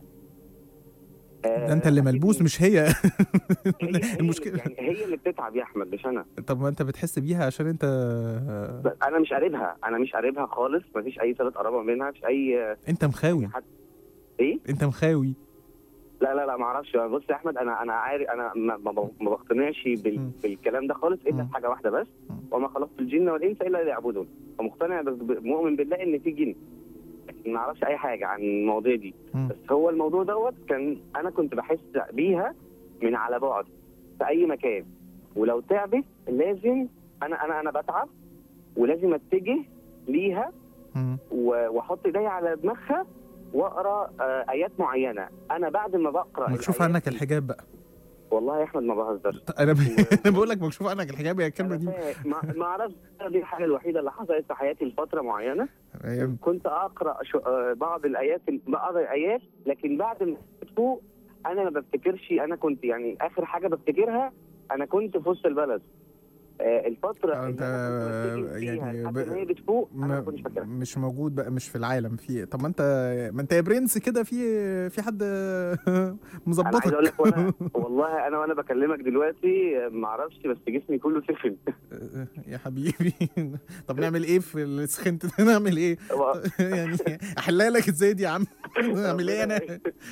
ده انت اللي ملبوس مش هي المشكله يعني هي اللي بتتعب يا احمد مش انا طب ما انت بتحس بيها عشان انت آه، بس انا مش قريبها انا مش قريبها خالص مفيش اي صله قرابه منها مفيش اي انت مخاوي ايه انت مخاوي لا لا لا ما اعرفش بص يا احمد انا انا عارف انا ما, ما, ما بقتنعش بال... بالكلام ده خالص الا في حاجه واحده بس وما خلقت الجن والانس الا ليعبدون فمقتنع ب- ب- مؤمن بالله ان في جن لكن ما اعرفش اي حاجه عن المواضيع دي بس هو الموضوع دوت كان انا كنت بحس بيها من على بعد في اي مكان ولو تعبت لازم انا انا انا بتعب ولازم اتجه ليها و- واحط ايدي على دماغها واقرا آه، ايات معينه انا بعد ما بقرا مكشوف عنك الحجاب بقى والله يا احمد ما بهزرش انا ب... انا بقول لك مكشوف عنك الحجاب هي الكلمه دي ما ما اعرفش دي الحاجه الوحيده اللي حصلت في حياتي لفتره معينه أيام. كنت اقرا شو آه، بعض الايات بعض الايات لكن بعد ما فوق انا ما بفتكرش انا كنت يعني اخر حاجه بفتكرها انا كنت في وسط البلد آه، الفتره انت يعني ب... هي بتفوق ما... مش موجود بقى مش في العالم في طب ما انت ما انت يا برنس كده في في حد انا مظبطك عايز اقول لك وانا والله انا وانا بكلمك دلوقتي آه، ما اعرفش بس جسمي كله سخن يا حبيبي طب نعمل ايه في السخنت ده نعمل ايه يعني احلها لك ازاي دي يا عم اعمل ايه انا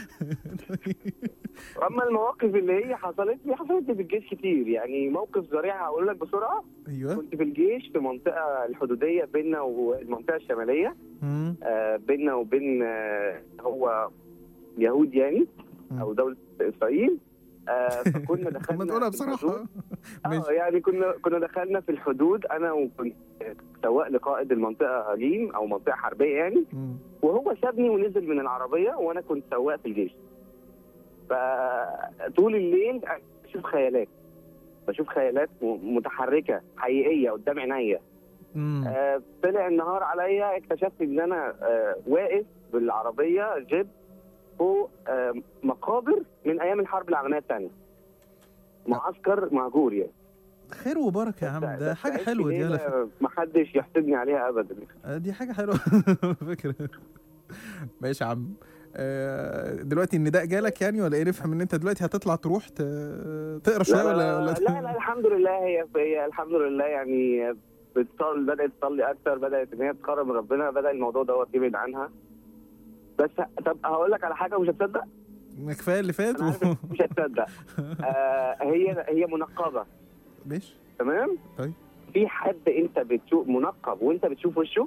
اما المواقف اللي هي حصلت لي حصلت لي في الجيش كتير يعني موقف ذريع هقول لك بسرعه ايوه كنت في الجيش في منطقه الحدوديه بيننا والمنطقه الشماليه آه بيننا وبين آه هو يهود يعني او دوله اسرائيل آه فكنا دخلنا ما تقولها في بصراحه الحدود. اه يعني كنا كنا دخلنا في الحدود انا وكنت سواق لقائد المنطقه جيم او منطقه حربيه يعني وهو سابني ونزل من العربيه وانا كنت سواق في الجيش فطول الليل بشوف خيالات بشوف خيالات م- متحركه حقيقيه قدام عينيا آه طلع النهار عليا اكتشفت ان انا آه واقف بالعربيه جيب فوق آه مقابر من ايام الحرب العالميه الثانيه معسكر مهجور يعني خير وبركه يا عم ده حاجه حلوه دي على فكرة. ما حدش يحسدني عليها ابدا آه، دي حاجه حلوه فكره ماشي يا عم آه، دلوقتي النداء جالك يعني ولا ايه نفهم ان انت دلوقتي هتطلع تروح ت- تقرا شويه لا ولا لا, ولا لا, لا الحمد لله هي هي الحمد لله يعني بتصلي بدات تصلي اكتر بدات ان هي تقرب من ربنا بدا الموضوع دوت يبعد عنها بس طب هقول لك على حاجه مش هتصدق كفايه اللي فات أنا عارف إنك مش هتصدق آه هي هي منقبه ماشي تمام طيب في حد انت بتشوف منقب وانت بتشوف وشه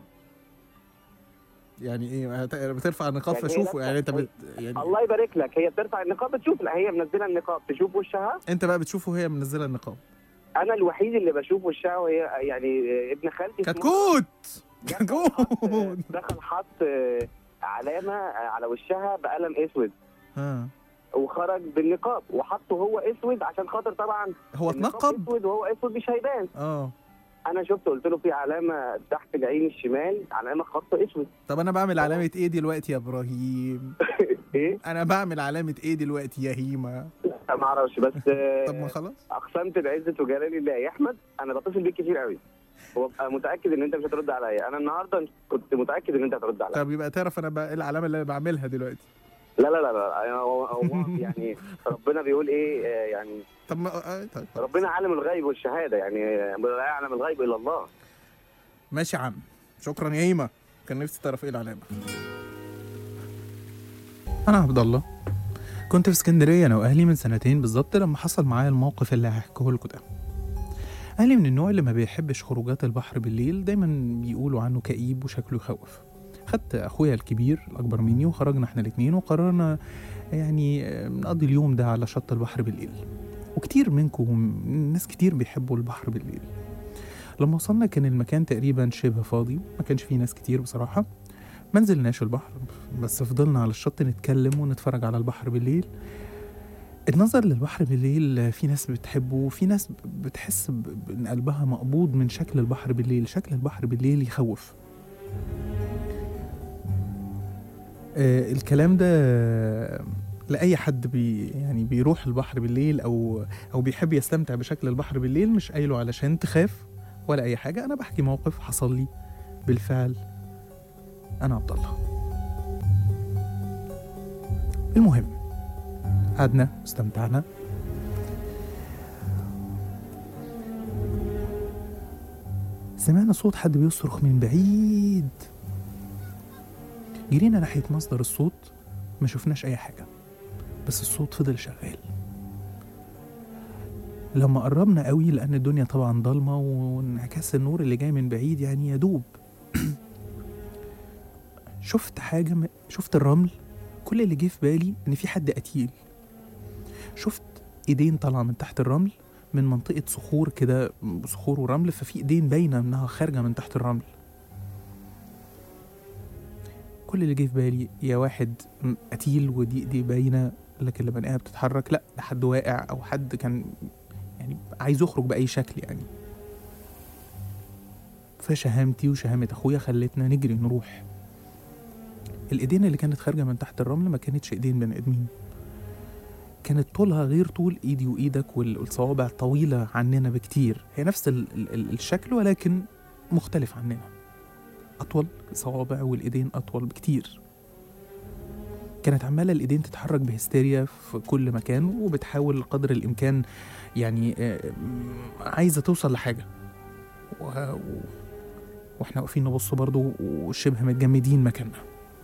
يعني ايه هت- بترفع النقاب يعني هي فاشوفه لابسة- يعني انت بت... يعني الله يبارك لك هي بترفع النقاب بتشوف لا هي منزله النقاب تشوف وشها انت بقى بتشوفه وهي منزله النقاب انا الوحيد اللي بشوف وشها وهي يعني ابن خالتي في كتكوت كتكوت دخل حط آه، علامه آه، على وشها بقلم اسود ها وخرج بالنقاب وحطه هو اسود عشان خاطر طبعا هو النقاب اتنقب اسود وهو اسود مش هيبان اه انا شفت قلت له في علامه تحت العين الشمال علامه خط اسود طب انا بعمل علامه ايه دلوقتي يا ابراهيم ايه انا بعمل علامه ايه دلوقتي يا هيما لا ما اعرفش بس آه، طب ما خلاص اقسمت بعزه وجلال الله يا احمد انا بتصل بيك كتير قوي وابقى متاكد ان انت مش هترد عليا انا النهارده كنت متاكد ان انت هترد عليا طب يبقى تعرف انا بقى ايه العلامه اللي انا بعملها دلوقتي لا لا لا لا هو هو يعني ربنا بيقول ايه آه، يعني طب ما آه طيب ربنا عالم الغيب والشهاده يعني آه، لا يعلم الغيب الا الله ماشي يا عم شكرا يا هيما كان نفسي تعرف ايه العلامه انا عبد الله كنت في اسكندريه انا واهلي من سنتين بالظبط لما حصل معايا الموقف اللي هحكيه لكم ده اهلي من النوع اللي ما بيحبش خروجات البحر بالليل دايما بيقولوا عنه كئيب وشكله يخوف خدت اخويا الكبير الاكبر مني وخرجنا احنا الاتنين وقررنا يعني آه، نقضي اليوم ده على شط البحر بالليل وكتير منكم ناس كتير بيحبوا البحر بالليل لما وصلنا كان المكان تقريبا شبه فاضي ما كانش فيه ناس كتير بصراحة ما نزلناش البحر بس فضلنا على الشط نتكلم ونتفرج على البحر بالليل النظر للبحر بالليل في ناس بتحبه وفي ناس بتحس ب- بان قلبها مقبوض من شكل البحر بالليل شكل البحر بالليل يخوف آه الكلام ده لأي حد بي يعني بيروح البحر بالليل أو أو بيحب يستمتع بشكل البحر بالليل مش قايله علشان تخاف ولا أي حاجة أنا بحكي موقف حصل لي بالفعل أنا عبد الله المهم قعدنا واستمتعنا سمعنا صوت حد بيصرخ من بعيد جرينا ناحية مصدر الصوت ما شفناش أي حاجة بس الصوت فضل شغال لما قربنا قوي لأن الدنيا طبعا ضلمة وانعكاس النور اللي جاي من بعيد يعني يدوب شفت حاجة م... شفت الرمل كل اللي جه في بالي إن في حد قتيل شفت إيدين طالعة من تحت الرمل من منطقة صخور كده صخور ورمل ففي إيدين باينة إنها خارجة من تحت الرمل كل اللي جه في بالي يا واحد م- قتيل ودي ايديه باينه لكن لما الاقيها بتتحرك لا ده حد واقع او حد كان يعني عايز يخرج باي شكل يعني فشهامتي وشهامة اخويا خلتنا نجري نروح الايدين اللي كانت خارجه من تحت الرمل ما كانتش ايدين بني ادمين كانت طولها غير طول ايدي وايدك وال- والصوابع طويله عننا بكتير هي نفس ال ال ال الشكل ولكن مختلف عننا اطول الصوابع والايدين اطول بكتير كانت عماله الايدين تتحرك بهستيريا في كل مكان وبتحاول قدر الامكان يعني آه، م- عايزه توصل لحاجه و... و... واحنا واقفين نبص برضو وشبه متجمدين مكاننا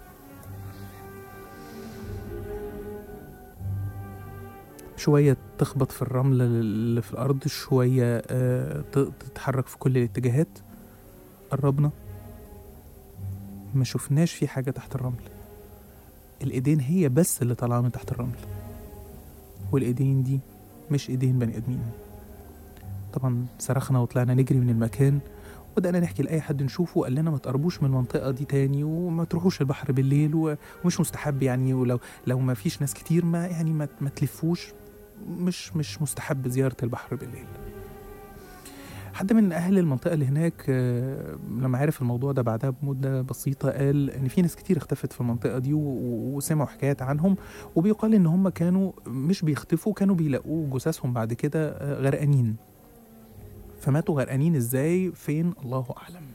شوية تخبط في الرمل اللي في الأرض شوية آه، ت- تتحرك في كل الاتجاهات قربنا ما شفناش في حاجة تحت الرمل الإيدين هي بس اللي طالعة من تحت الرمل والإيدين دي مش إيدين بني آدمين طبعا صرخنا وطلعنا نجري من المكان وبدأنا نحكي لأي حد نشوفه قال لنا ما تقربوش من المنطقة دي تاني وما تروحوش البحر بالليل و- ومش مستحب يعني ولو لو ما فيش ناس كتير ما يعني ما, ما تلفوش مش مش مستحب زيارة البحر بالليل حد من اهل المنطقه اللي هناك آه، لما عرف الموضوع ده بعدها بمده بسيطه قال ان في ناس كتير اختفت في المنطقه دي و- و- وسمعوا حكايات عنهم وبيقال ان هم كانوا مش بيختفوا كانوا بيلاقوا جثثهم بعد كده آه، غرقانين فماتوا غرقانين ازاي فين الله اعلم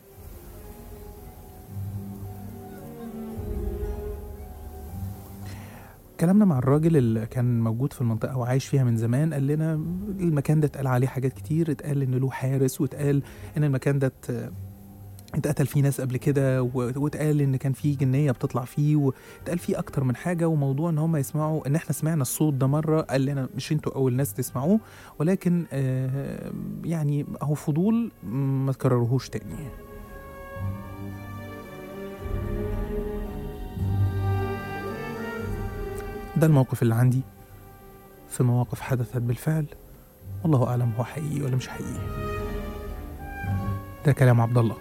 كلامنا مع الراجل اللي كان موجود في المنطقة وعايش فيها من زمان قال لنا المكان ده اتقال عليه حاجات كتير اتقال ان له حارس واتقال ان المكان ده ات- اتقتل فيه ناس قبل كده و- واتقال ان كان فيه جنية بتطلع فيه واتقال فيه اكتر من حاجة وموضوع ان هم يسمعوا ان احنا سمعنا الصوت ده مرة قال لنا مش انتوا اول ناس تسمعوه ولكن آه يعني هو فضول ما تكرروهوش تاني ده الموقف اللي عندي في مواقف حدثت بالفعل والله اعلم هو حقيقي ولا مش حقيقي ده كلام عبد الله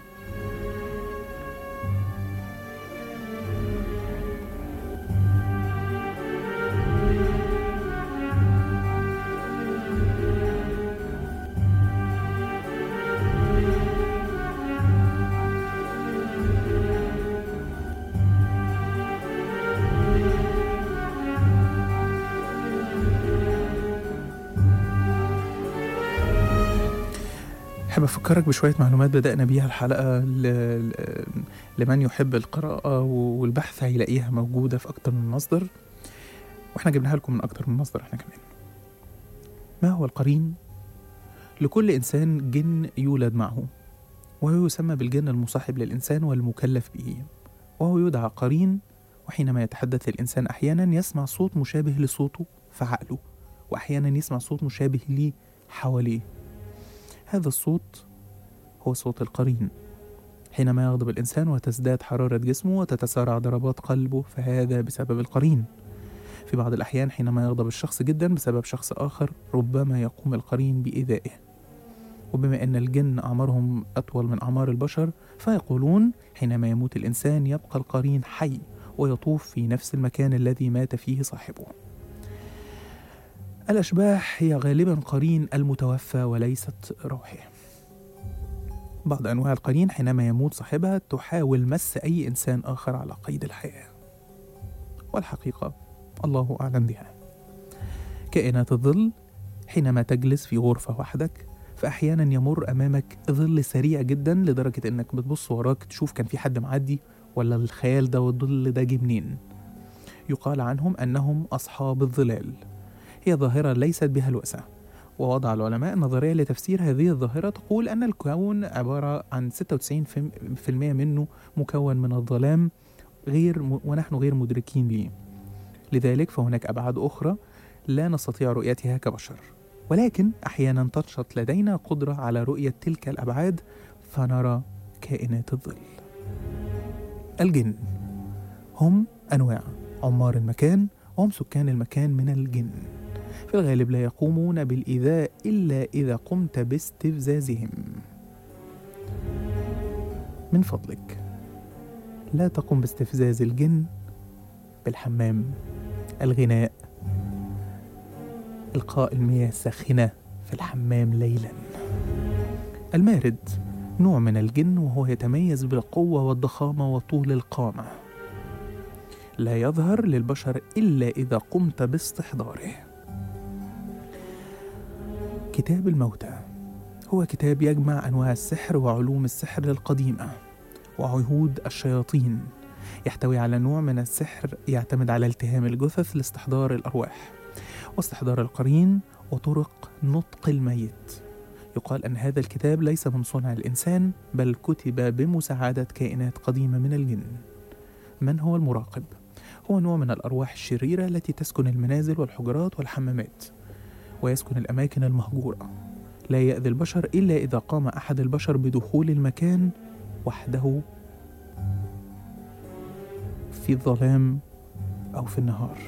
أحب أفكرك بشوية معلومات بدأنا بيها الحلقة ل... ل... لمن يحب القراءة والبحث هيلاقيها موجودة في أكتر من مصدر وإحنا جبناها لكم من أكتر من مصدر إحنا كمان ما هو القرين؟ لكل إنسان جن يولد معه وهو يسمى بالجن المصاحب للإنسان والمكلف به وهو يدعى قرين وحينما يتحدث الإنسان أحيانا يسمع صوت مشابه لصوته في عقله وأحيانا يسمع صوت مشابه ليه حواليه هذا الصوت هو صوت القرين حينما يغضب الإنسان وتزداد حرارة جسمه وتتسارع ضربات قلبه فهذا بسبب القرين في بعض الأحيان حينما يغضب الشخص جدا بسبب شخص آخر ربما يقوم القرين بإيذائه وبما أن الجن أعمارهم أطول من أعمار البشر فيقولون حينما يموت الإنسان يبقى القرين حي ويطوف في نفس المكان الذي مات فيه صاحبه الأشباح هي غالبا قرين المتوفى وليست روحه بعض أنواع القرين حينما يموت صاحبها تحاول مس أي إنسان آخر على قيد الحياة والحقيقة الله أعلم بها كائنات الظل حينما تجلس في غرفة وحدك فأحيانا يمر أمامك ظل سريع جدا لدرجة إنك بتبص وراك تشوف كان في حد معدي ولا الخيال ده والظل ده جه منين يقال عنهم أنهم أصحاب الظلال هي ظاهرة ليست بها الوسع ووضع العلماء نظرية لتفسير هذه الظاهرة تقول أن الكون عبارة عن 96% منه مكون من الظلام غير م... ونحن غير مدركين به لذلك فهناك أبعاد أخرى لا نستطيع رؤيتها كبشر ولكن أحيانا تنشط لدينا قدرة على رؤية تلك الأبعاد فنرى كائنات الظل الجن هم أنواع عمار المكان وهم سكان المكان من الجن في الغالب لا يقومون بالإيذاء إلا إذا قمت باستفزازهم من فضلك لا تقم باستفزاز الجن بالحمام الغناء إلقاء المياه الساخنة في الحمام ليلا المارد نوع من الجن وهو يتميز بالقوة والضخامة وطول القامة لا يظهر للبشر إلا إذا قمت باستحضاره كتاب الموتى هو كتاب يجمع أنواع السحر وعلوم السحر القديمة وعهود الشياطين يحتوي على نوع من السحر يعتمد على التهام الجثث لاستحضار الأرواح واستحضار القرين وطرق نطق الميت يقال أن هذا الكتاب ليس من صنع الإنسان بل كتب بمساعدة كائنات قديمة من الجن من هو المراقب؟ هو نوع من الأرواح الشريرة التي تسكن المنازل والحجرات والحمامات ويسكن الأماكن المهجورة لا يأذي البشر إلا إذا قام أحد البشر بدخول المكان وحده في الظلام أو في النهار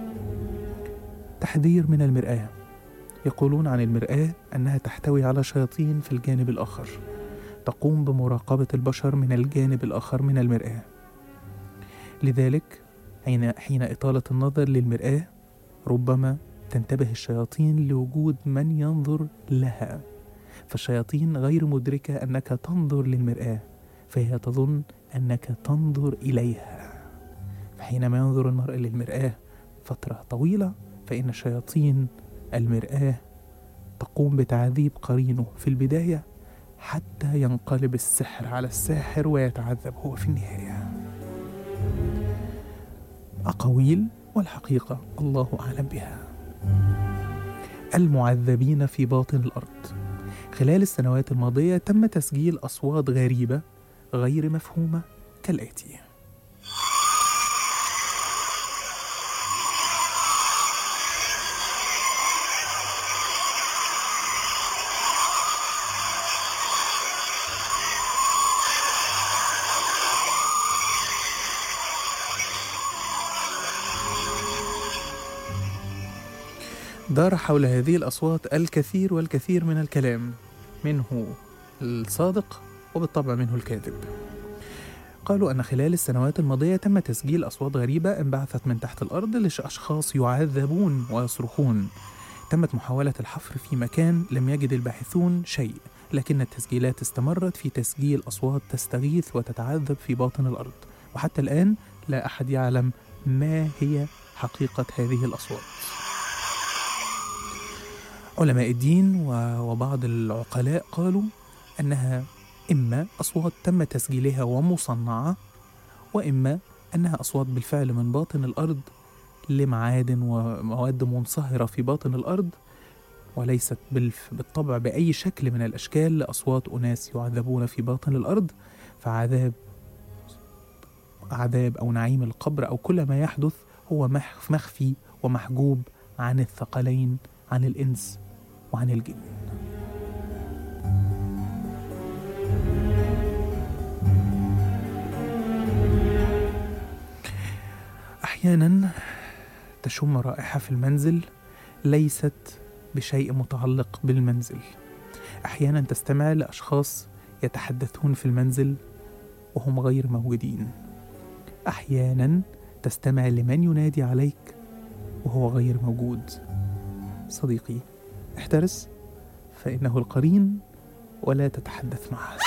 تحذير من المرآة يقولون عن المرآة أنها تحتوي على شياطين في الجانب الآخر تقوم بمراقبة البشر من الجانب الآخر من المرآة لذلك حين حين إطالة النظر للمرآة ربما تنتبه الشياطين لوجود من ينظر لها فالشياطين غير مدركة أنك تنظر للمرآة فهي تظن أنك تنظر إليها فحينما ينظر المرء للمرآة فترة طويلة فإن شياطين المرآة تقوم بتعذيب قرينه في البداية حتى ينقلب السحر على الساحر ويتعذب هو في النهاية أقاويل والحقيقة الله أعلم بها المعذبين في باطن الأرض خلال السنوات الماضية تم تسجيل أصوات غريبة غير مفهومة كالآتي دار حول هذه الأصوات الكثير والكثير من الكلام منه الصادق وبالطبع منه الكاذب قالوا أن خلال السنوات الماضية تم تسجيل أصوات غريبة انبعثت من تحت الأرض لأشخاص يعذبون ويصرخون تمت محاولة الحفر في مكان لم يجد الباحثون شيء لكن التسجيلات استمرت في تسجيل أصوات تستغيث وتتعذب في باطن الأرض وحتى الآن لا أحد يعلم ما هي حقيقة هذه الأصوات علماء الدين و- وبعض العقلاء قالوا أنها إما أصوات تم تسجيلها ومصنعة وإما أنها أصوات بالفعل من باطن الأرض لمعادن ومواد منصهرة في باطن الأرض وليست بالف- بالطبع بأي شكل من الأشكال لأصوات أناس يعذبون في باطن الأرض فعذاب عذاب أو نعيم القبر أو كل ما يحدث هو مح- مخفي ومحجوب عن الثقلين عن الإنس وعن الجن أحيانا تشم رائحة في المنزل ليست بشيء متعلق بالمنزل أحيانا تستمع لأشخاص يتحدثون في المنزل وهم غير موجودين أحيانا تستمع لمن ينادي عليك وهو غير موجود صديقي احترس فإنه القرين ولا تتحدث معه